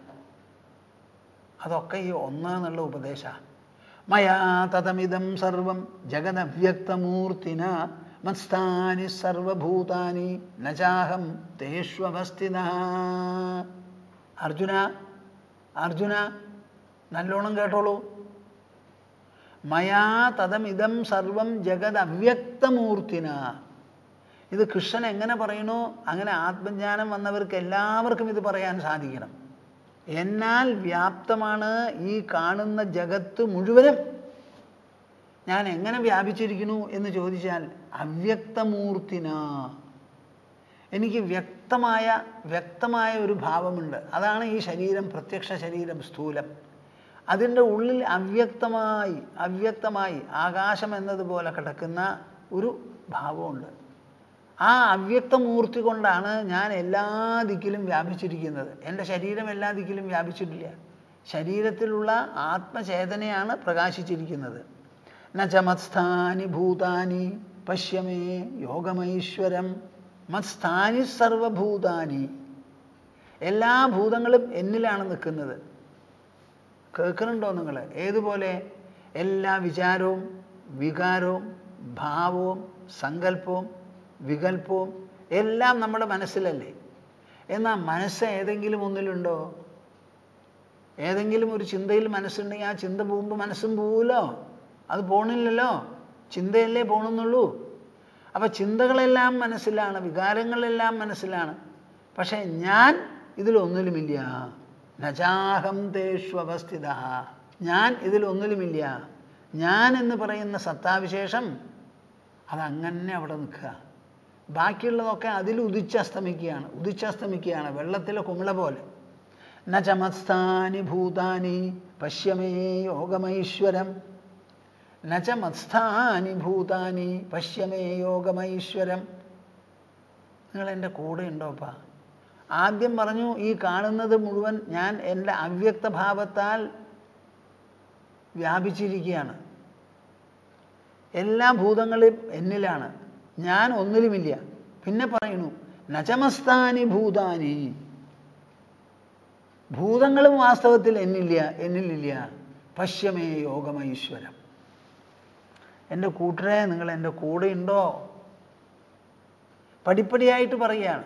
അതൊക്കെ ഈ ഒന്നെന്നുള്ള ഉപദേശ മയാ തതമിതം സർവം ജഗദവ്യക്തമൂർത്തിന മത്സ്ഥാനി സർവഭൂതാനി നചാഹം തേഷ്വവസ്ഥിത അർജുന അർജുന നല്ലോണം കേട്ടോളൂ മയാ തതമിതം സർവം ജഗത് അവ്യക്തമൂർത്തിന ഇത് കൃഷ്ണൻ എങ്ങനെ പറയണോ അങ്ങനെ ആത്മജ്ഞാനം വന്നവർക്ക് എല്ലാവർക്കും ഇത് പറയാൻ സാധിക്കണം എന്നാൽ വ്യാപ്തമാണ് ഈ കാണുന്ന ജഗത്ത് മുഴുവനും ഞാൻ എങ്ങനെ വ്യാപിച്ചിരിക്കുന്നു എന്ന് ചോദിച്ചാൽ അവ്യക്തമൂർത്തിന എനിക്ക് വ്യക്തമായ വ്യക്തമായ ഒരു ഭാവമുണ്ട് അതാണ് ഈ ശരീരം പ്രത്യക്ഷ ശരീരം സ്ഥൂലം അതിൻ്റെ ഉള്ളിൽ അവ്യക്തമായി അവ്യക്തമായി ആകാശം എന്നതുപോലെ കിടക്കുന്ന ഒരു ഭാവമുണ്ട് ആ അവ്യക്തമൂർത്തി കൊണ്ടാണ് ഞാൻ എല്ലാ ദിക്കിലും വ്യാപിച്ചിരിക്കുന്നത് എൻ്റെ ശരീരം എല്ലാ ദിക്കിലും വ്യാപിച്ചിട്ടില്ല ശരീരത്തിലുള്ള ആത്മചേതനയാണ് പ്രകാശിച്ചിരിക്കുന്നത് നച മത്സ്ഥാനി ഭൂതാനി പശ്യമേ യോഗമൈശ്വരം മത്സ്ഥാനി സർവഭൂതാനി എല്ലാ ഭൂതങ്ങളും എന്നിലാണ് നിൽക്കുന്നത് കേൾക്കുന്നുണ്ടോ നിങ്ങൾ ഏതുപോലെ എല്ലാ വിചാരവും വികാരവും ഭാവവും സങ്കല്പവും വികല്പവും എല്ലാം നമ്മുടെ മനസ്സിലല്ലേ എന്നാൽ മനസ്സ് ഏതെങ്കിലും ഒന്നിലുണ്ടോ ഏതെങ്കിലും ഒരു ചിന്തയിൽ മനസ്സുണ്ടെങ്കിൽ ആ ചിന്ത പോകുമ്പോൾ മനസ്സും പോവുമല്ലോ അത് പോണില്ലല്ലോ ചിന്തയല്ലേ പോണെന്നുള്ളൂ അപ്പം ചിന്തകളെല്ലാം മനസ്സിലാണ് വികാരങ്ങളെല്ലാം മനസ്സിലാണ് പക്ഷേ ഞാൻ ഇതിലൊന്നിലുമില്ല നജാഹം തേഷ്വവസ്ഥിത ഞാൻ ഇതിലൊന്നിലുമില്ല ഞാൻ എന്ന് പറയുന്ന സത്താവിശേഷം അതങ്ങനെ അവിടെ നിൽക്കുക ബാക്കിയുള്ളതൊക്കെ അതിൽ ഉദിച്ചസ്തമിക്കുകയാണ് ഉദിച്ചസ്തമിക്കുകയാണ് വെള്ളത്തിലെ കുമിള പോലെ ന ചമത്സ്ഥാനി ഭൂതാനി പശ്യമേ യോഗമൈശ്വരം ന ച മത്സ്ഥാനി ഭൂതാനി പശ്യമേ യോഗമൈശ്വരം നിങ്ങൾ എൻ്റെ കൂടെ ഉണ്ടോപ്പാ ആദ്യം പറഞ്ഞു ഈ കാണുന്നത് മുഴുവൻ ഞാൻ എൻ്റെ അവ്യക്ത ഭാവത്താൽ വ്യാപിച്ചിരിക്കുകയാണ് എല്ലാ ഭൂതങ്ങളും എന്നിലാണ് ഞാൻ ഒന്നിലുമില്ല പിന്നെ പറയുന്നു നചമസ്താനി ഭൂതാനി ഭൂതങ്ങളും വാസ്തവത്തിൽ എന്നില്ല എന്നിലില്ല പശ്യമേ യോഗമൈശ്വരം എൻ്റെ കൂട്ടരെ നിങ്ങൾ എൻ്റെ കൂടെ ഉണ്ടോ പടിപ്പടിയായിട്ട് പറയുകയാണ്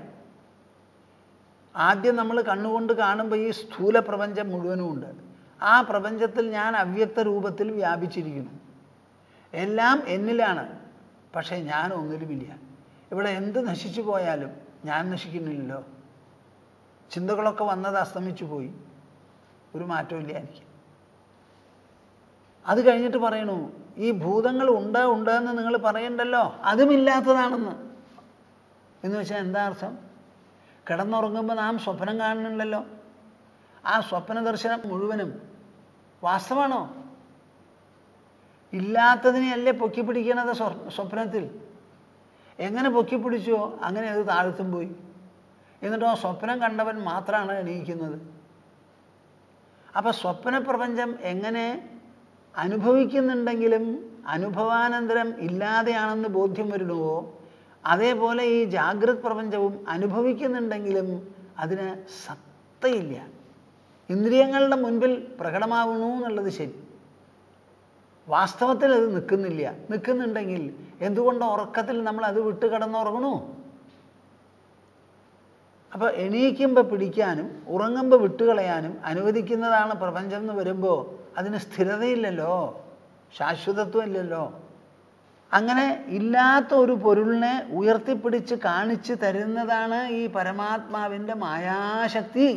ആദ്യം നമ്മൾ കണ്ണുകൊണ്ട് കാണുമ്പോൾ ഈ സ്ഥൂല പ്രപഞ്ചം മുഴുവനും ഉണ്ട് ആ പ്രപഞ്ചത്തിൽ ഞാൻ അവ്യക്ത രൂപത്തിൽ വ്യാപിച്ചിരിക്കുന്നു എല്ലാം എന്നിലാണ് പക്ഷേ ഞാൻ ഒന്നിലുമില്ല ഇവിടെ എന്ത് നശിച്ചു പോയാലും ഞാൻ നശിക്കുന്നില്ലല്ലോ ചിന്തകളൊക്കെ വന്നത് അസ്തമിച്ചു പോയി ഒരു മാറ്റമില്ല എനിക്ക് അത് കഴിഞ്ഞിട്ട് പറയണു ഈ ഭൂതങ്ങൾ ഉണ്ട് ഉണ്ട് എന്ന് നിങ്ങൾ പറയണ്ടല്ലോ അതുമില്ലാത്തതാണെന്ന് എന്ന് വെച്ചാൽ എന്താ അർത്ഥം കിടന്നുറങ്ങുമ്പോൾ നാം സ്വപ്നം കാണുന്നുണ്ടല്ലോ ആ സ്വപ്ന ദർശനം മുഴുവനും വാസ്തവാണോ ഇല്ലാത്തതിനെയല്ലേ പൊക്കി പിടിക്കണത് സ്വ- സ്വപ്നത്തിൽ എങ്ങനെ പൊക്കി പിടിച്ചോ അങ്ങനെ അത് താഴ്ത്തും പോയി എന്നിട്ടോ സ്വപ്നം കണ്ടവൻ മാത്രമാണ് എണീക്കുന്നത് അപ്പം സ്വപ്ന പ്രപഞ്ചം എങ്ങനെ അനുഭവിക്കുന്നുണ്ടെങ്കിലും അനുഭവാനന്തരം ഇല്ലാതെയാണെന്ന് ബോധ്യം വരുന്നുവോ അതേപോലെ ഈ ജാഗ്രത് പ്രപഞ്ചവും അനുഭവിക്കുന്നുണ്ടെങ്കിലും അതിന് സത്തയില്ല ഇന്ദ്രിയങ്ങളുടെ മുൻപിൽ പ്രകടമാവുന്നു എന്നുള്ളത് ശരി വാസ്തവത്തിൽ അത് നിൽക്കുന്നില്ല നിൽക്കുന്നുണ്ടെങ്കിൽ എന്തുകൊണ്ട് ഉറക്കത്തിൽ നമ്മൾ അത് വിട്ട് കിടന്നുറങ്ങണു അപ്പോൾ എണീക്കുമ്പോൾ പിടിക്കാനും ഉറങ്ങുമ്പോൾ വിട്ടുകളയാനും അനുവദിക്കുന്നതാണ് പ്രപഞ്ചം എന്ന് വരുമ്പോൾ അതിന് സ്ഥിരതയില്ലല്ലോ ശാശ്വതത്വം ഇല്ലല്ലോ അങ്ങനെ ഇല്ലാത്ത ഒരു പൊരുളിനെ ഉയർത്തിപ്പിടിച്ച് കാണിച്ചു തരുന്നതാണ് ഈ പരമാത്മാവിൻ്റെ മായാശക്തി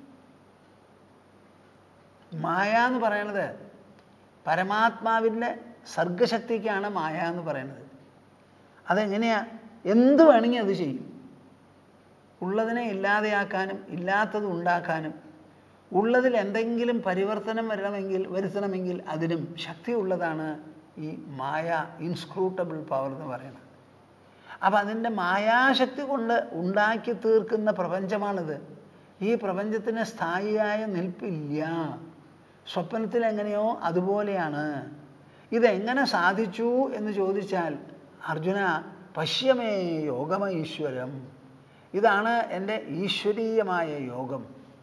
മായ എന്ന് പറയണത് പരമാത്മാവിൻ്റെ സർഗശക്തിക്കാണ് മായ എന്ന് പറയുന്നത് അതെങ്ങനെയാ എന്ത് വേണമെങ്കിൽ അത് ചെയ്യും ഉള്ളതിനെ ഇല്ലാതെയാക്കാനും ഇല്ലാത്തത് ഉണ്ടാക്കാനും ഉള്ളതിൽ എന്തെങ്കിലും പരിവർത്തനം വരണമെങ്കിൽ വരുത്തണമെങ്കിൽ അതിനും ശക്തിയുള്ളതാണ് ഈ മായ ഇൻസ്ക്രൂട്ടബിൾ പവർ എന്ന് പറയുന്നത് അപ്പം അതിൻ്റെ മായാശക്തി കൊണ്ട് ഉണ്ടാക്കി തീർക്കുന്ന പ്രപഞ്ചമാണിത് ഈ പ്രപഞ്ചത്തിന് സ്ഥായിയായ നിൽപ്പില്ല സ്വപ്നത്തിൽ എങ്ങനെയോ അതുപോലെയാണ് ഇതെങ്ങനെ സാധിച്ചു എന്ന് ചോദിച്ചാൽ അർജുന പശ്യമേ യോഗമൈശ്വരം ഇതാണ് എൻ്റെ ഈശ്വരീയമായ യോഗം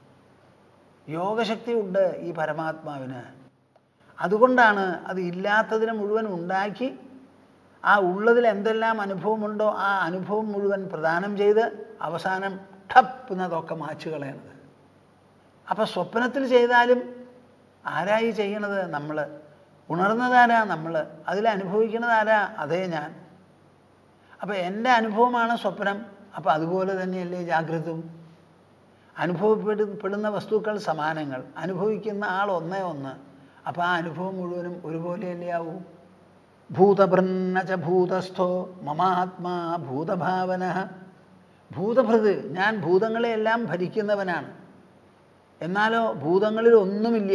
യോഗശക്തി ഉണ്ട് ഈ പരമാത്മാവിന് അതുകൊണ്ടാണ് അത് ഇല്ലാത്തതിനെ മുഴുവൻ ഉണ്ടാക്കി ആ ഉള്ളതിൽ എന്തെല്ലാം അനുഭവമുണ്ടോ ആ അനുഭവം മുഴുവൻ പ്രദാനം ചെയ്ത് അവസാനം ഠപ്പ് എന്നതൊക്കെ മാച്ചു കളയണത് അപ്പം സ്വപ്നത്തിൽ ചെയ്താലും ആരായി ചെയ്യണത് നമ്മൾ ഉണർന്നതാരാ നമ്മൾ അതിൽ അനുഭവിക്കുന്നത് ആരാ അതേ ഞാൻ അപ്പം എൻ്റെ അനുഭവമാണ് സ്വപ്നം അപ്പം അതുപോലെ തന്നെയല്ലേ ജാഗ്രതും അനുഭവപ്പെടുന്ന വസ്തുക്കൾ സമാനങ്ങൾ അനുഭവിക്കുന്ന ആൾ ഒന്നേ ഒന്ന് അപ്പം ആ അനുഭവം മുഴുവനും ഒരുപോലെയല്ലേ ആവൂ ഭൂതഭൃന്നച ഭൂതസ്ഥോ മമാത്മാ ഭൂതഭാവന ഭൂതഭൃത് ഞാൻ ഭൂതങ്ങളെയെല്ലാം ഭരിക്കുന്നവനാണ് എന്നാലോ ഭൂതങ്ങളിൽ ഒന്നുമില്ല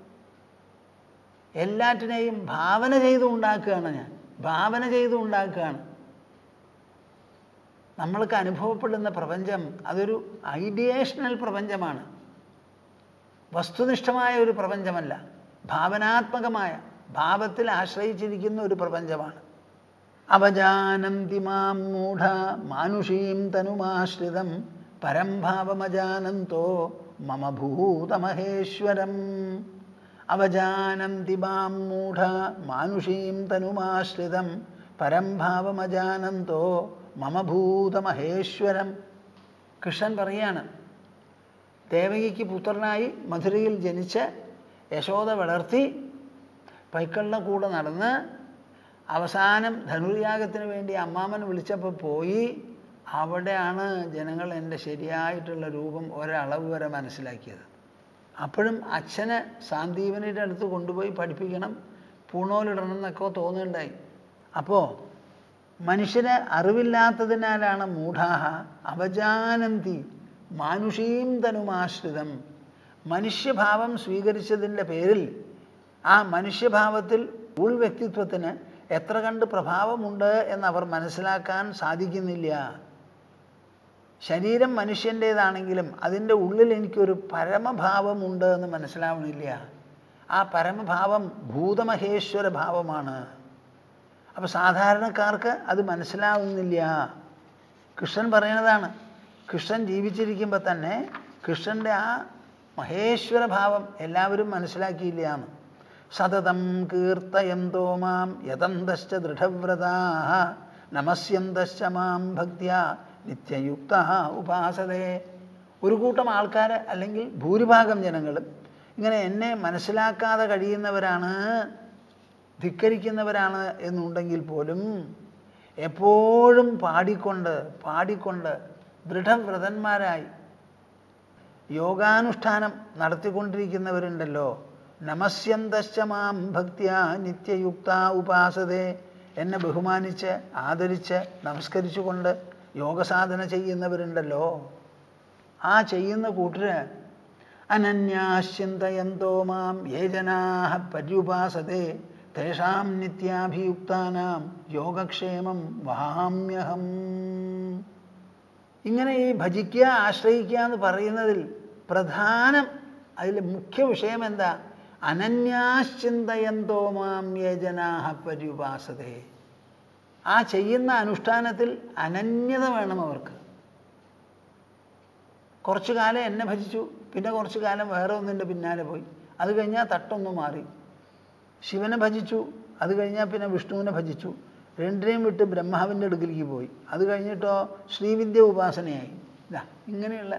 എല്ലാറ്റിനെയും ഭാവന ചെയ്ത് ഉണ്ടാക്കുകയാണ് ഞാൻ ഭാവന ചെയ്ത് ഉണ്ടാക്കുകയാണ് നമ്മൾക്ക് അനുഭവപ്പെടുന്ന പ്രപഞ്ചം അതൊരു ഐഡിയേഷണൽ പ്രപഞ്ചമാണ് വസ്തുനിഷ്ഠമായ ഒരു പ്രപഞ്ചമല്ല ഭാവനാത്മകമായ ഭാവത്തിൽ ആശ്രയിച്ചിരിക്കുന്ന ഒരു പ്രപഞ്ചമാണ് അവജാനന്തി മാം മൂഢ മാനുഷീം തനുമാശ്രിതം പരം ഭാവമജാനന്തോ മമ ഭൂതമഹേശ്വരം അവജാനന്തി മാം മൂഢ മാനുഷീം തനുമാശ്രിതം പരം ഭാവമജാനന്തോ മമ ഭൂതമഹേശ്വരം കൃഷ്ണൻ പറയാണ് ദേവകിക്ക് പുത്രനായി മധുരയിൽ ജനിച്ച് യശോദ വളർത്തി പൈക്കളുടെ കൂടെ നടന്ന് അവസാനം ധനുർയാഗത്തിന് വേണ്ടി അമ്മാമൻ വിളിച്ചപ്പോൾ പോയി അവിടെയാണ് ജനങ്ങൾ എൻ്റെ ശരിയായിട്ടുള്ള രൂപം ഒരളവ് വരെ മനസ്സിലാക്കിയത് അപ്പോഴും അച്ഛനെ സാന്ദീപനിയുടെ അടുത്ത് കൊണ്ടുപോയി പഠിപ്പിക്കണം പൂണോലിടണം എന്നൊക്കെ തോന്നുന്നുണ്ടായി അപ്പോൾ മനുഷ്യന് അറിവില്ലാത്തതിനാലാണ് മൂഢാഹ അവജാനന്തി മാനുഷീം തനുമാശ്രിതം മനുഷ്യഭാവം സ്വീകരിച്ചതിൻ്റെ പേരിൽ ആ മനുഷ്യഭാവത്തിൽ ഉൾവ്യക്തിത്വത്തിന് എത്ര കണ്ട് പ്രഭാവമുണ്ട് എന്നവർ മനസ്സിലാക്കാൻ സാധിക്കുന്നില്ല ശരീരം മനുഷ്യൻ്റേതാണെങ്കിലും അതിൻ്റെ ഉള്ളിൽ എനിക്കൊരു പരമഭാവമുണ്ട് എന്ന് മനസ്സിലാവണില്ല ആ പരമഭാവം ഭൂതമഹേശ്വര ഭാവമാണ് അപ്പോൾ സാധാരണക്കാർക്ക് അത് മനസ്സിലാവുന്നില്ല കൃഷ്ണൻ പറയണതാണ് കൃഷ്ണൻ ജീവിച്ചിരിക്കുമ്പോൾ തന്നെ കൃഷ്ണൻ്റെ ആ മഹേശ്വര ഭാവം എല്ലാവരും മനസ്സിലാക്കിയില്ല എന്ന് സതതം കീർത്തയന്തോ മാം യതന്തശ്ച ദൃഢവ്രതാ നമസ്യന്തശ്ച മാം ഭക്ത്യ നിത്യയുക്ത ഉപാസതേ ഒരു കൂട്ടം ആൾക്കാർ അല്ലെങ്കിൽ ഭൂരിഭാഗം ജനങ്ങളും ഇങ്ങനെ എന്നെ മനസ്സിലാക്കാതെ കഴിയുന്നവരാണ് ധിക്കരിക്കുന്നവരാണ് എന്നുണ്ടെങ്കിൽ പോലും എപ്പോഴും പാടിക്കൊണ്ട് പാടിക്കൊണ്ട് ദൃഢവ്രതന്മാരായി യോഗാനുഷ്ഠാനം നടത്തിക്കൊണ്ടിരിക്കുന്നവരുണ്ടല്ലോ നമസ്യന്തശ്ച മാം ഭക്ത്യ നിത്യയുക്ത ഉപാസതേ എന്നെ ബഹുമാനിച്ച് ആദരിച്ച് നമസ്കരിച്ചുകൊണ്ട് യോഗസാധന ചെയ്യുന്നവരുണ്ടല്ലോ ആ ചെയ്യുന്ന കൂട്ടര് അനന്യാശ്ചിന്തയന്തോ മാം യേ ജനാഹ പര്യുപാസതേ തേഷാം നിത്യാഭിയുക്താനാം യോഗക്ഷേമം വഹാമ്യഹം ഇങ്ങനെ ഈ ഭജിക്കുക ആശ്രയിക്കുക എന്ന് പറയുന്നതിൽ പ്രധാനം അതിൽ മുഖ്യ വിഷയം എന്താ അനന്യാശ്ചിന്തയന്തോ മാം യേ ജനാഹ പര്യുപാസതേ ആ ചെയ്യുന്ന അനുഷ്ഠാനത്തിൽ അനന്യത വേണം അവർക്ക് കുറച്ചു കാലം എന്നെ ഭജിച്ചു പിന്നെ കുറച്ചു കാലം വേറെ ഒന്നിൻ്റെ പിന്നാലെ പോയി അത് കഴിഞ്ഞാൽ തട്ടൊന്നു മാറി ശിവനെ ഭജിച്ചു അത് കഴിഞ്ഞാൽ പിന്നെ വിഷ്ണുവിനെ ഭജിച്ചു രണ്ടിനെയും വിട്ട് ബ്രഹ്മാവിൻ്റെ അടുക്കിലേക്ക് പോയി അത് കഴിഞ്ഞിട്ടോ ശ്രീവിദ്യ ഉപാസനയായി ഇതാ ഇങ്ങനെയുള്ള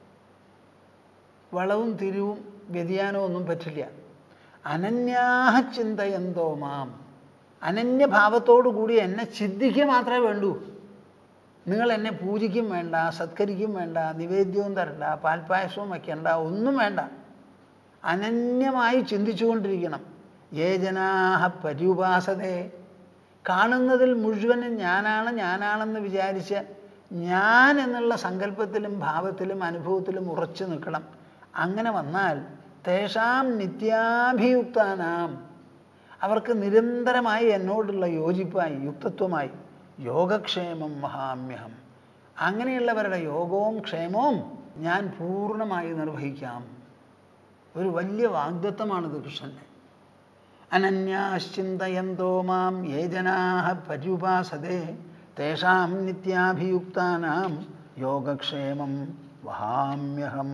വളവും തിരിവും വ്യതിയാനവും ഒന്നും പറ്റില്ല അനന്യാഹ ചിന്തയന്തോ മാം അനന്യഭാവത്തോടു കൂടി എന്നെ ചിന്തിക്കുക മാത്രമേ വേണ്ടൂ നിങ്ങൾ എന്നെ പൂജിക്കും വേണ്ട സത്കരിക്കും വേണ്ട നിവേദ്യവും തരണ്ട പാൽപ്പായസവും വയ്ക്കണ്ട ഒന്നും വേണ്ട അനന്യമായി ചിന്തിച്ചുകൊണ്ടിരിക്കണം ഏ ജനാഹ പര്യുപാസതേ കാണുന്നതിൽ മുഴുവനും ഞാനാണ് ഞാനാണെന്ന് വിചാരിച്ച് ഞാൻ എന്നുള്ള സങ്കല്പത്തിലും ഭാവത്തിലും അനുഭവത്തിലും ഉറച്ചു നിൽക്കണം അങ്ങനെ വന്നാൽ തേഷാം നിത്യാഭിയുക്താനാം അവർക്ക് നിരന്തരമായി എന്നോടുള്ള യോജിപ്പായി യുക്തത്വമായി യോഗക്ഷേമം മഹാമ്യഹം അങ്ങനെയുള്ളവരുടെ യോഗവും ക്ഷേമവും ഞാൻ പൂർണ്ണമായി നിർവഹിക്കാം ഒരു വലിയ വാഗ്ദത്വമാണിത് കൃഷ്ണൻ്റെ അനന്യാശ്ചിന്തയന്തോ മാം യേ ജനാഹ പര്യുപാസതേ തേഷാം നിത്യാഭിയുക്താനാം യോഗക്ഷേമം വഹാമ്യഹം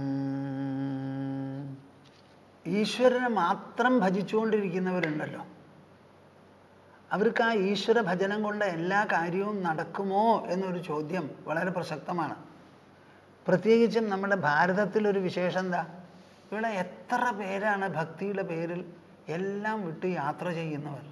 ഈശ്വരനെ മാത്രം ഭജിച്ചുകൊണ്ടിരിക്കുന്നവരുണ്ടല്ലോ അവർക്ക് ആ ഈശ്വര ഭജനം കൊണ്ട് എല്ലാ കാര്യവും നടക്കുമോ എന്നൊരു ചോദ്യം വളരെ പ്രസക്തമാണ് പ്രത്യേകിച്ചും നമ്മുടെ ഭാരതത്തിലൊരു വിശേഷം എന്താ ഇവിടെ എത്ര പേരാണ് ഭക്തിയുടെ പേരിൽ എല്ലാം വിട്ട് യാത്ര ചെയ്യുന്നവർ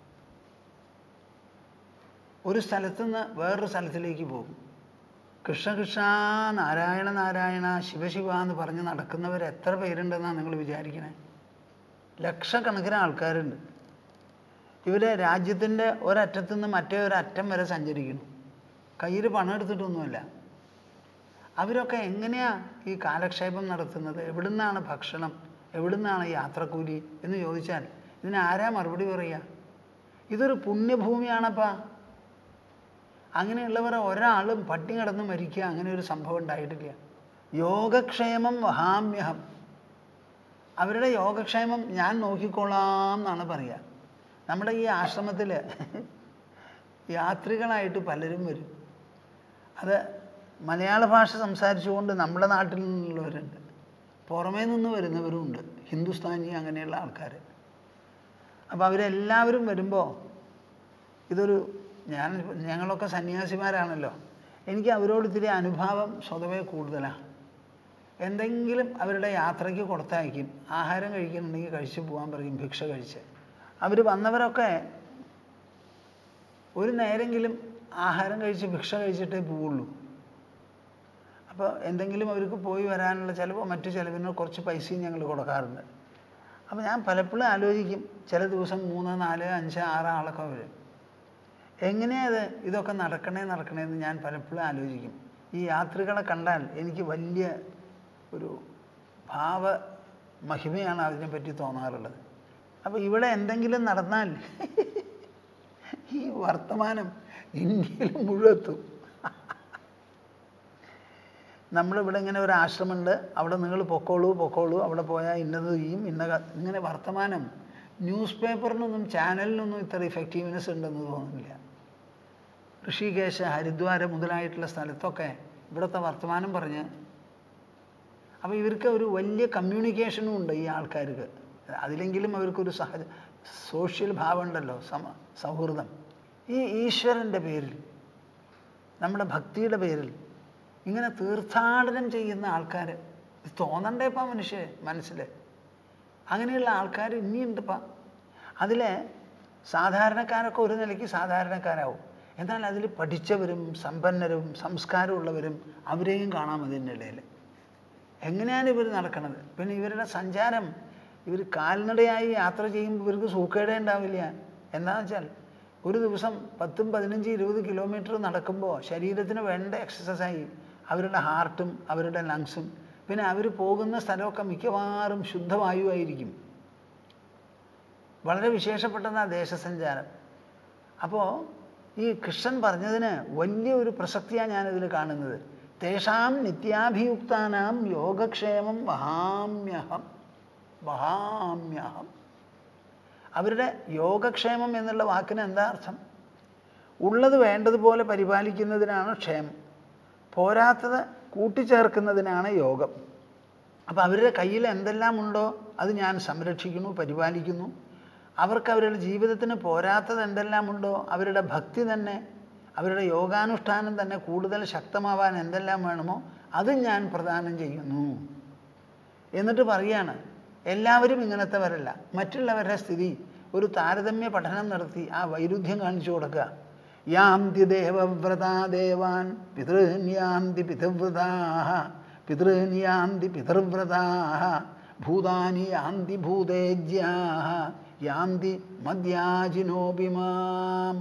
ഒരു സ്ഥലത്തുനിന്ന് വേറൊരു സ്ഥലത്തിലേക്ക് പോകും കൃഷ്ണ കൃഷ്ണ നാരായണ നാരായണ ശിവശിവ എന്ന് പറഞ്ഞ് നടക്കുന്നവർ എത്ര പേരുണ്ടെന്നാണ് നിങ്ങൾ വിചാരിക്കണേ ലക്ഷക്കണക്കിന് ആൾക്കാരുണ്ട് ഇവർ രാജ്യത്തിൻ്റെ ഒരറ്റത്തു നിന്ന് മറ്റേ ഒരറ്റം വരെ സഞ്ചരിക്കുന്നു കയ്യിൽ പണം എടുത്തിട്ടൊന്നുമല്ല അവരൊക്കെ എങ്ങനെയാ ഈ കാലക്ഷേപം നടത്തുന്നത് എവിടുന്നാണ് ഭക്ഷണം എവിടുന്നാണ് യാത്രക്കൂലി എന്ന് ചോദിച്ചാൽ ഇതിന് ആരാ മറുപടി പറയുക ഇതൊരു പുണ്യഭൂമിയാണപ്പാ അങ്ങനെയുള്ളവർ ഒരാളും പട്ടി കിടന്ന് മരിക്കുക അങ്ങനെ ഒരു സംഭവം ഉണ്ടായിട്ടില്ല യോഗക്ഷേമം വഹാമ്യഹം അവരുടെ യോഗക്ഷേമം ഞാൻ നോക്കിക്കൊള്ളാം എന്നാണ് പറയുക നമ്മുടെ ഈ ആശ്രമത്തിൽ യാത്രികളായിട്ട് പലരും വരും അത് മലയാള ഭാഷ സംസാരിച്ചുകൊണ്ട് നമ്മുടെ നാട്ടിൽ നിന്നുള്ളവരുണ്ട് പുറമേ നിന്ന് വരുന്നവരുമുണ്ട് ഹിന്ദുസ്ഥാനി അങ്ങനെയുള്ള ആൾക്കാർ അപ്പോൾ അവരെല്ലാവരും വരുമ്പോൾ ഇതൊരു ഞാൻ ഞങ്ങളൊക്കെ സന്യാസിമാരാണല്ലോ എനിക്ക് അവരോട് ഇത്തിരി അനുഭാവം സ്വതവേ കൂടുതലാണ് എന്തെങ്കിലും അവരുടെ യാത്രയ്ക്ക് കൊടുത്തയക്കും ആഹാരം കഴിക്കുന്നുണ്ടെങ്കിൽ കഴിച്ച് പോകാൻ പറയും ഭിക്ഷ കഴിച്ച് അവർ വന്നവരൊക്കെ ഒരു നേരെങ്കിലും ആഹാരം കഴിച്ച് ഭിക്ഷ കഴിച്ചിട്ടേ പോവുള്ളൂ അപ്പോൾ എന്തെങ്കിലും അവർക്ക് പോയി വരാനുള്ള ചിലപ്പോൾ മറ്റു ചിലവിന് കുറച്ച് പൈസയും ഞങ്ങൾ കൊടുക്കാറുണ്ട് അപ്പോൾ ഞാൻ പലപ്പോഴും ആലോചിക്കും ചില ദിവസം മൂന്ന് നാല് അഞ്ച് ആറ് ആളൊക്കെ വരും എങ്ങനെയാ ഇത് ഇതൊക്കെ നടക്കണേ നടക്കണേ എന്ന് ഞാൻ പലപ്പോഴും ആലോചിക്കും ഈ യാത്രികളെ കണ്ടാൽ എനിക്ക് വലിയ ഒരു ഭാവ മഹിമയാണ് അതിനെപ്പറ്റി തോന്നാറുള്ളത് അപ്പോൾ ഇവിടെ എന്തെങ്കിലും നടന്നാൽ ഈ വർത്തമാനം ഇന്ത്യയിൽ മുഴുവത്തും നമ്മളിവിടെ ഇങ്ങനെ ഒരു ആശ്രമമുണ്ട് അവിടെ നിങ്ങൾ പൊക്കോളൂ പൊക്കോളൂ അവിടെ പോയാൽ ഇന്നത് ചെയ്യും ഇന്ന ക- ഇങ്ങനെ വർത്തമാനം ന്യൂസ് പേപ്പറിനൊന്നും ചാനലിനൊന്നും ഇത്ര ഇഫക്റ്റീവ്നെസ് ഉണ്ടെന്ന് തോന്നുന്നില്ല ഋഷികേശ ഹരിദ്വാര മുതലായിട്ടുള്ള സ്ഥലത്തൊക്കെ ഇവിടുത്തെ വർത്തമാനം പറഞ്ഞ് അപ്പോൾ ഇവർക്ക് ഒരു വലിയ കമ്മ്യൂണിക്കേഷനും ഉണ്ട് ഈ ആൾക്കാർക്ക് അതിലെങ്കിലും അവർക്കൊരു സഹജ സോഷ്യൽ ഭാവമുണ്ടല്ലോ സമ സൗഹൃദം ഈ ഈശ്വരൻ്റെ പേരിൽ നമ്മുടെ ഭക്തിയുടെ പേരിൽ ഇങ്ങനെ തീർത്ഥാടനം ചെയ്യുന്ന ആൾക്കാർ ഇത് തോന്നണ്ടേപ്പാ മനുഷ്യ മനസ്സിൽ അങ്ങനെയുള്ള ആൾക്കാർ ഇനിയുണ്ടപ്പാ അതിൽ സാധാരണക്കാരൊക്കെ ഒരു നിലയ്ക്ക് സാധാരണക്കാരാവും എന്നാൽ അതിൽ പഠിച്ചവരും സമ്പന്നരും സംസ്കാരമുള്ളവരും അവരെയും കാണാം അതിൻ്റെ ഇടയിൽ എങ്ങനെയാണ് ഇവർ നടക്കുന്നത് പിന്നെ ഇവരുടെ സഞ്ചാരം ഇവർ കാൽനടയായി യാത്ര ചെയ്യുമ്പോൾ ഇവർക്ക് സൂക്കേടേ ഉണ്ടാവില്ല എന്താണെന്ന് വെച്ചാൽ ഒരു ദിവസം പത്തും പതിനഞ്ച് ഇരുപത് കിലോമീറ്റർ നടക്കുമ്പോൾ ശരീരത്തിന് വേണ്ട എക്സസൈസായി അവരുടെ ഹാർട്ടും അവരുടെ ലങ്സും പിന്നെ അവർ പോകുന്ന സ്ഥലമൊക്കെ മിക്കവാറും ശുദ്ധവായുവായിരിക്കും വളരെ വിശേഷപ്പെട്ടതാണ് ദേശസഞ്ചാരം അപ്പോൾ ഈ കൃഷ്ണൻ പറഞ്ഞതിന് വലിയ ഒരു പ്രസക്തിയാണ് ഞാനിതിൽ കാണുന്നത് തേഷാം നിത്യാഭിയുക്താനാം യോഗക്ഷേമം വഹാമ്യഹം വഹാമ്യഹം അവരുടെ യോഗക്ഷേമം എന്നുള്ള വാക്കിന് എന്താ അർത്ഥം ഉള്ളത് വേണ്ടതുപോലെ പരിപാലിക്കുന്നതിനാണ് ക്ഷേമം പോരാത്തത് കൂട്ടിച്ചേർക്കുന്നതിനാണ് യോഗം അപ്പോൾ അവരുടെ കയ്യിൽ എന്തെല്ലാം ഉണ്ടോ അത് ഞാൻ സംരക്ഷിക്കുന്നു പരിപാലിക്കുന്നു അവർക്ക് അവരുടെ ജീവിതത്തിന് പോരാത്തത് എന്തെല്ലാം ഉണ്ടോ അവരുടെ ഭക്തി തന്നെ അവരുടെ യോഗാനുഷ്ഠാനം തന്നെ കൂടുതൽ ശക്തമാവാൻ എന്തെല്ലാം വേണമോ അത് ഞാൻ പ്രദാനം ചെയ്യുന്നു എന്നിട്ട് പറയാണ് എല്ലാവരും ഇങ്ങനത്തെവരല്ല മറ്റുള്ളവരുടെ സ്ഥിതി ഒരു താരതമ്യ പഠനം നടത്തി ആ വൈരുദ്ധ്യം കാണിച്ചു കൊടുക്കുക യാന്തി ദേവവ്രതാ ദേവാൻ പിതൃന്യാന്തി പിതൃവ്രതാ പിതൃന്യാന്തി പിതൃവ്രതാ ഭൂതാനി യാന്തി ഭൂതേജ്യാ യാന്തി മദ്യാജിനോപിമാം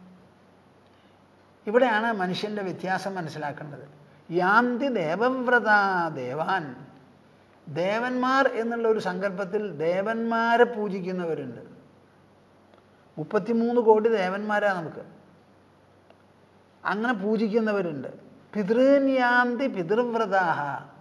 ഇവിടെയാണ് മനുഷ്യൻ്റെ വ്യത്യാസം മനസ്സിലാക്കേണ്ടത് യാന്തി ദേവവ്രത ദേവാൻ ദേവന്മാർ എന്നുള്ള ഒരു സങ്കല്പത്തിൽ ദേവന്മാരെ പൂജിക്കുന്നവരുണ്ട് മുപ്പത്തിമൂന്ന് കോടി ദേവന്മാരാണ് നമുക്ക് അങ്ങനെ പൂജിക്കുന്നവരുണ്ട് പിതൃന്യാന്തി പിതൃവ്രതാഹ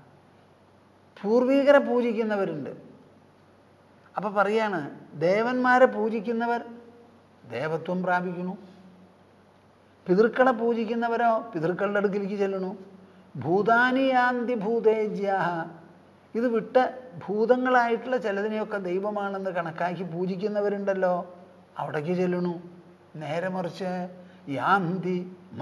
പൂർവീകരെ പൂജിക്കുന്നവരുണ്ട് അപ്പോൾ പറയാണ് ദേവന്മാരെ പൂജിക്കുന്നവർ ദേവത്വം പ്രാപിക്കുന്നു പിതൃക്കളെ പൂജിക്കുന്നവരോ പിതൃക്കളുടെ അടുക്കിലേക്ക് ചെല്ലണു ഭൂതാനിയാന്തി ഭൂതേജ്യാഹ ഇത് വിട്ട് ഭൂതങ്ങളായിട്ടുള്ള ചിലതിനെയൊക്കെ ദൈവമാണെന്ന് കണക്കാക്കി പൂജിക്കുന്നവരുണ്ടല്ലോ അവിടേക്ക് ചെല്ലണു നേരെ മറിച്ച് യാന്തി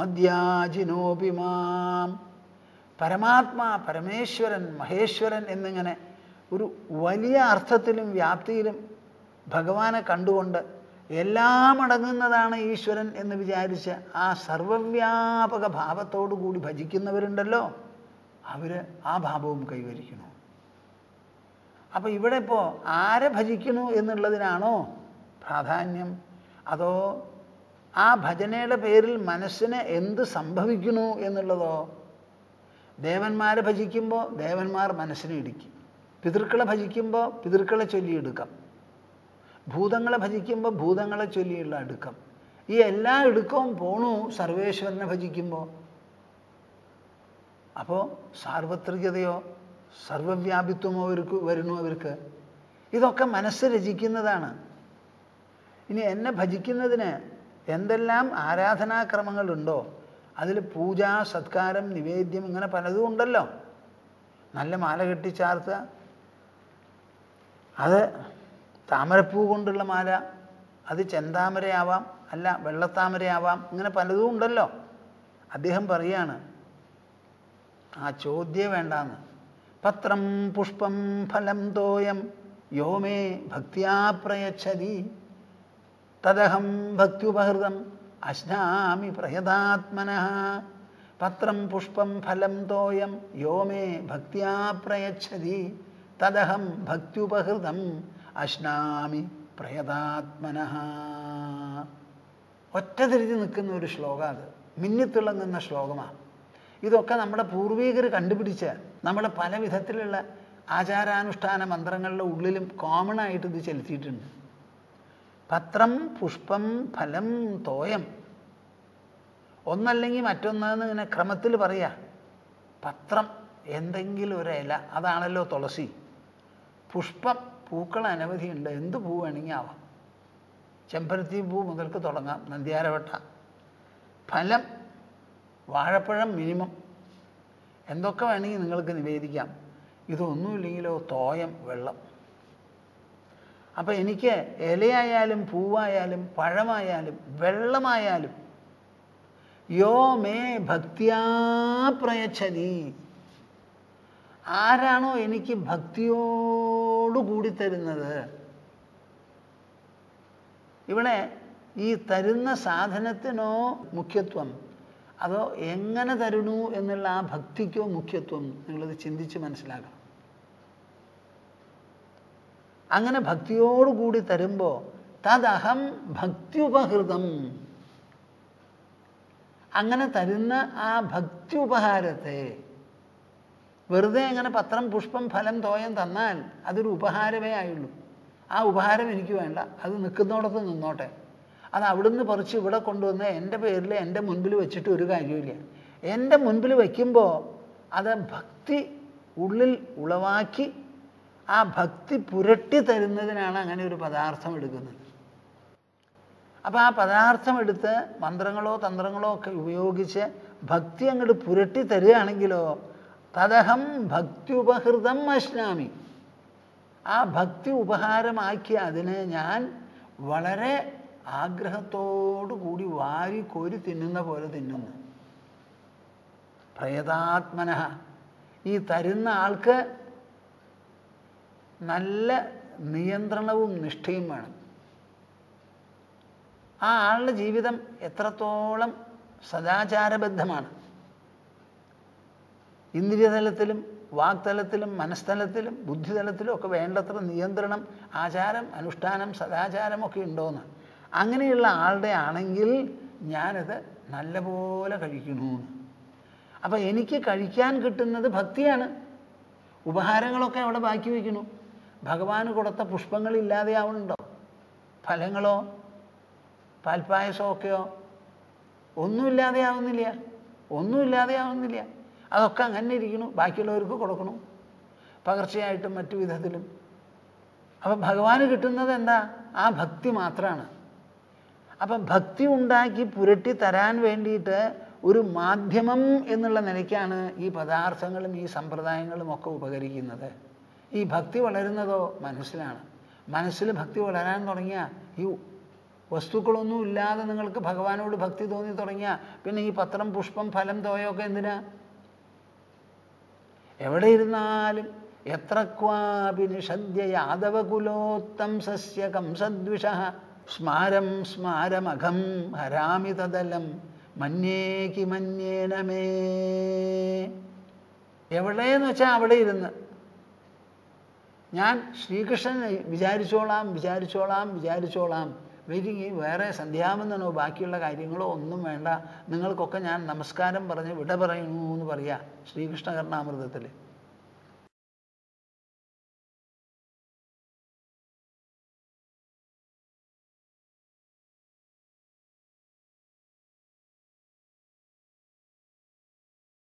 മദ്യാജിനോപിമാം പരമാത്മാ പരമേശ്വരൻ മഹേശ്വരൻ എന്നിങ്ങനെ ഒരു വലിയ അർത്ഥത്തിലും വ്യാപ്തിയിലും ഭഗവാനെ കണ്ടുകൊണ്ട് എല്ലാം അടങ്ങുന്നതാണ് ഈശ്വരൻ എന്ന് വിചാരിച്ച് ആ സർവവ്യാപക ഭാവത്തോടു കൂടി ഭജിക്കുന്നവരുണ്ടല്ലോ അവർ ആ ഭാവവും കൈവരിക്കുന്നു അപ്പോൾ ഇവിടെ ഇപ്പോൾ ആരെ ഭജിക്കുന്നു എന്നുള്ളതിനാണോ പ്രാധാന്യം അതോ ആ ഭജനയുടെ പേരിൽ മനസ്സിന് എന്ത് സംഭവിക്കുന്നു എന്നുള്ളതോ ദേവന്മാരെ ഭജിക്കുമ്പോൾ ദേവന്മാർ മനസ്സിനെ ഇടിക്കും പിതൃക്കളെ ഭജിക്കുമ്പോൾ പിതൃക്കളെ ചൊല്ലിയെടുക്കാം ഭൂതങ്ങളെ ഭജിക്കുമ്പോൾ ഭൂതങ്ങളെ ചൊല്ലിയുള്ള അടുക്കം ഈ എല്ലാ ഇടുക്കവും പോണു സർവേശ്വരനെ ഭജിക്കുമ്പോൾ അപ്പോൾ സാർവത്രികതയോ സർവവ്യാപിത്വമോ അവർക്ക് വരുന്നു അവർക്ക് ഇതൊക്കെ മനസ്സ് രചിക്കുന്നതാണ് ഇനി എന്നെ ഭജിക്കുന്നതിന് എന്തെല്ലാം ആരാധനാക്രമങ്ങളുണ്ടോ അതിൽ പൂജ സത്കാരം നിവേദ്യം ഇങ്ങനെ പലതും ഉണ്ടല്ലോ നല്ല മാല കെട്ടിച്ചാർത്തുക അത് താമരപ്പൂ കൊണ്ടുള്ള മാല അത് ചെന്താമരയാവാം അല്ല വെള്ളത്താമരയാവാം ഇങ്ങനെ പലതും ഉണ്ടല്ലോ അദ്ദേഹം പറയാണ് ആ ചോദ്യം വേണ്ടാന്ന് പത്രം പുഷ്പം ഫലം തോയം യോ മേ ഭക്തിയാ പ്രയച്ഛതി തദഹം ഭക്ത്യുപഹൃതം അശ്നാമി പ്രയതാത്മന പത്രം പുഷ്പം ഫലം തോയം യോ മേ ഭക്തിയാ പ്രയച്ഛതി തദഹം ഭക്ത്യുപഹൃതം അശ്നാമി പ്രയതാത്മന ഒറ്റ തിരിഞ്ഞ് നിൽക്കുന്ന ഒരു ശ്ലോകം അത് മിന്നിത്തിളങ്ങുന്ന ശ്ലോകമാണ് ഇതൊക്കെ നമ്മുടെ പൂർവീകർ കണ്ടുപിടിച്ച നമ്മുടെ പല വിധത്തിലുള്ള ആചാരാനുഷ്ഠാന മന്ത്രങ്ങളുടെ ഉള്ളിലും കോമൺ ആയിട്ട് ഇത് ചെലുത്തിയിട്ടുണ്ട് പത്രം പുഷ്പം ഫലം തോയം ഒന്നല്ലെങ്കിൽ മറ്റൊന്നെന്ന് ഇങ്ങനെ ക്രമത്തിൽ പറയാ പത്രം എന്തെങ്കിലും ഒരു ഇല അതാണല്ലോ തുളസി പുഷ്പം പൂക്കൾ അനവധിയുണ്ട് എന്ത് പൂ വേണമെങ്കിൽ ആവാം ചെമ്പരത്തി പൂ മുതൽക്ക് തുടങ്ങാം നന്ദിയാരവട്ട ഫലം വാഴപ്പഴം മിനിമം എന്തൊക്കെ വേണമെങ്കിൽ നിങ്ങൾക്ക് നിവേദിക്കാം ഇതൊന്നുമില്ലെങ്കിലോ തോയം വെള്ളം അപ്പം എനിക്ക് ഇലയായാലും പൂവായാലും പഴമായാലും വെള്ളമായാലും യോ മേ ഭക്തിയാ പ്രയച്ഛതി ആരാണോ എനിക്ക് ഭക്തിയോടുകൂടി തരുന്നത് ഇവിടെ ഈ തരുന്ന സാധനത്തിനോ മുഖ്യത്വം അതോ എങ്ങനെ തരണു എന്നുള്ള ആ ഭക്തിക്കോ മുഖ്യത്വം നിങ്ങളിത് ചിന്തിച്ച് മനസ്സിലാക്കണം അങ്ങനെ ഭക്തിയോടുകൂടി തരുമ്പോൾ തദഹം ഭക്തിയുപഹൃതം അങ്ങനെ തരുന്ന ആ ഭക്തി ഉപഹാരത്തെ വെറുതെ അങ്ങനെ പത്രം പുഷ്പം ഫലം തോയം തന്നാൽ അതൊരു ഉപഹാരമേ ആയുള്ളൂ ആ ഉപഹാരം എനിക്ക് വേണ്ട അത് നിൽക്കുന്നിടത്ത് നിന്നോട്ടെ അത് അവിടുന്ന് പറിച്ച് ഇവിടെ കൊണ്ടുവന്ന് എൻ്റെ പേരിൽ എൻ്റെ മുൻപിൽ വെച്ചിട്ട് ഒരു കാര്യമില്ല എൻ്റെ മുൻപിൽ വയ്ക്കുമ്പോൾ അത് ഭക്തി ഉള്ളിൽ ഉളവാക്കി ആ ഭക്തി പുരട്ടി തരുന്നതിനാണ് അങ്ങനെ ഒരു പദാർത്ഥം എടുക്കുന്നത് അപ്പോൾ ആ പദാർത്ഥം എടുത്ത് മന്ത്രങ്ങളോ തന്ത്രങ്ങളോ ഒക്കെ ഉപയോഗിച്ച് ഭക്തി അങ്ങോട്ട് പുരട്ടി തരികയാണെങ്കിലോ തദഹം ഭക്തി ഉപഹൃതം അശ്നാമി ആ ഭക്തി ഉപഹാരമാക്കിയ അതിനെ ഞാൻ വളരെ ആഗ്രഹത്തോടു കൂടി വാരി കോരി തിന്നുന്ന പോലെ തിന്നുന്നു പ്രയതാത്മന ഈ തരുന്ന ആൾക്ക് നല്ല നിയന്ത്രണവും നിഷ്ഠയും വേണം ആ ആളുടെ ജീവിതം എത്രത്തോളം സദാചാരബദ്ധമാണ് ഇന്ദ്രിയതലത്തിലും വാക്തലത്തിലും മനസ്തലത്തിലും ബുദ്ധിതലത്തിലും ഒക്കെ വേണ്ടത്ര നിയന്ത്രണം ആചാരം അനുഷ്ഠാനം സദാചാരം ഒക്കെ ഉണ്ടോയെന്ന് അങ്ങനെയുള്ള ആളുടെ ആണെങ്കിൽ ഞാനത് നല്ലപോലെ കഴിക്കണമെന്ന് അപ്പം എനിക്ക് കഴിക്കാൻ കിട്ടുന്നത് ഭക്തിയാണ് ഉപഹാരങ്ങളൊക്കെ അവിടെ ബാക്കി വയ്ക്കുന്നു ഭഗവാന് കൊടുത്ത പുഷ്പങ്ങൾ ഇല്ലാതെയാവുന്നുണ്ടോ ഫലങ്ങളോ പാൽപ്പായസമൊക്കെയോ ഒന്നുമില്ലാതെയാവുന്നില്ല ഒന്നുമില്ലാതെയാവുന്നില്ല അതൊക്കെ അങ്ങനെ ഇരിക്കുന്നു ബാക്കിയുള്ളവർക്ക് കൊടുക്കണം പകർച്ചയായിട്ടും മറ്റു വിധത്തിലും അപ്പം ഭഗവാന് കിട്ടുന്നത് എന്താ ആ ഭക്തി മാത്രമാണ് അപ്പം ഭക്തി ഉണ്ടാക്കി പുരട്ടി തരാൻ വേണ്ടിയിട്ട് ഒരു മാധ്യമം എന്നുള്ള നിലയ്ക്കാണ് ഈ പദാർത്ഥങ്ങളും ഈ സമ്പ്രദായങ്ങളും ഒക്കെ ഉപകരിക്കുന്നത് ഈ ഭക്തി വളരുന്നതോ മനസ്സിലാണ് മനസ്സിൽ ഭക്തി വളരാൻ തുടങ്ങിയ ഈ വസ്തുക്കളൊന്നും ഇല്ലാതെ നിങ്ങൾക്ക് ഭഗവാനോട് ഭക്തി തോന്നി തുടങ്ങിയ പിന്നെ ഈ പത്രം പുഷ്പം ഫലം തോയൊക്കെ എന്തിനാ എവിടെ ഇരുന്നാലും എത്ര ക്വാപി നിഷദ്യ യാദവകുലോത്തം സസ്യ കംസദ്വിഷ സ്മാരം സ്മാരമഘം ഹരാമി തദലം മന്യേക്ക് മന്യേനമേ എവിടെയെന്ന് വെച്ചാൽ അവിടെ ഇരുന്ന് ഞാൻ ശ്രീകൃഷ്ണൻ വിചാരിച്ചോളാം വിചാരിച്ചോളാം വിചാരിച്ചോളാം വെരിങ്ങി വേറെ സന്ധ്യാവന്തനോ ബാക്കിയുള്ള കാര്യങ്ങളോ ഒന്നും വേണ്ട നിങ്ങൾക്കൊക്കെ ഞാൻ നമസ്കാരം പറഞ്ഞ് വിട പറയുന്നു എന്ന് പറയാ ശ്രീകൃഷ്ണ കർണാമൃതത്തിൽ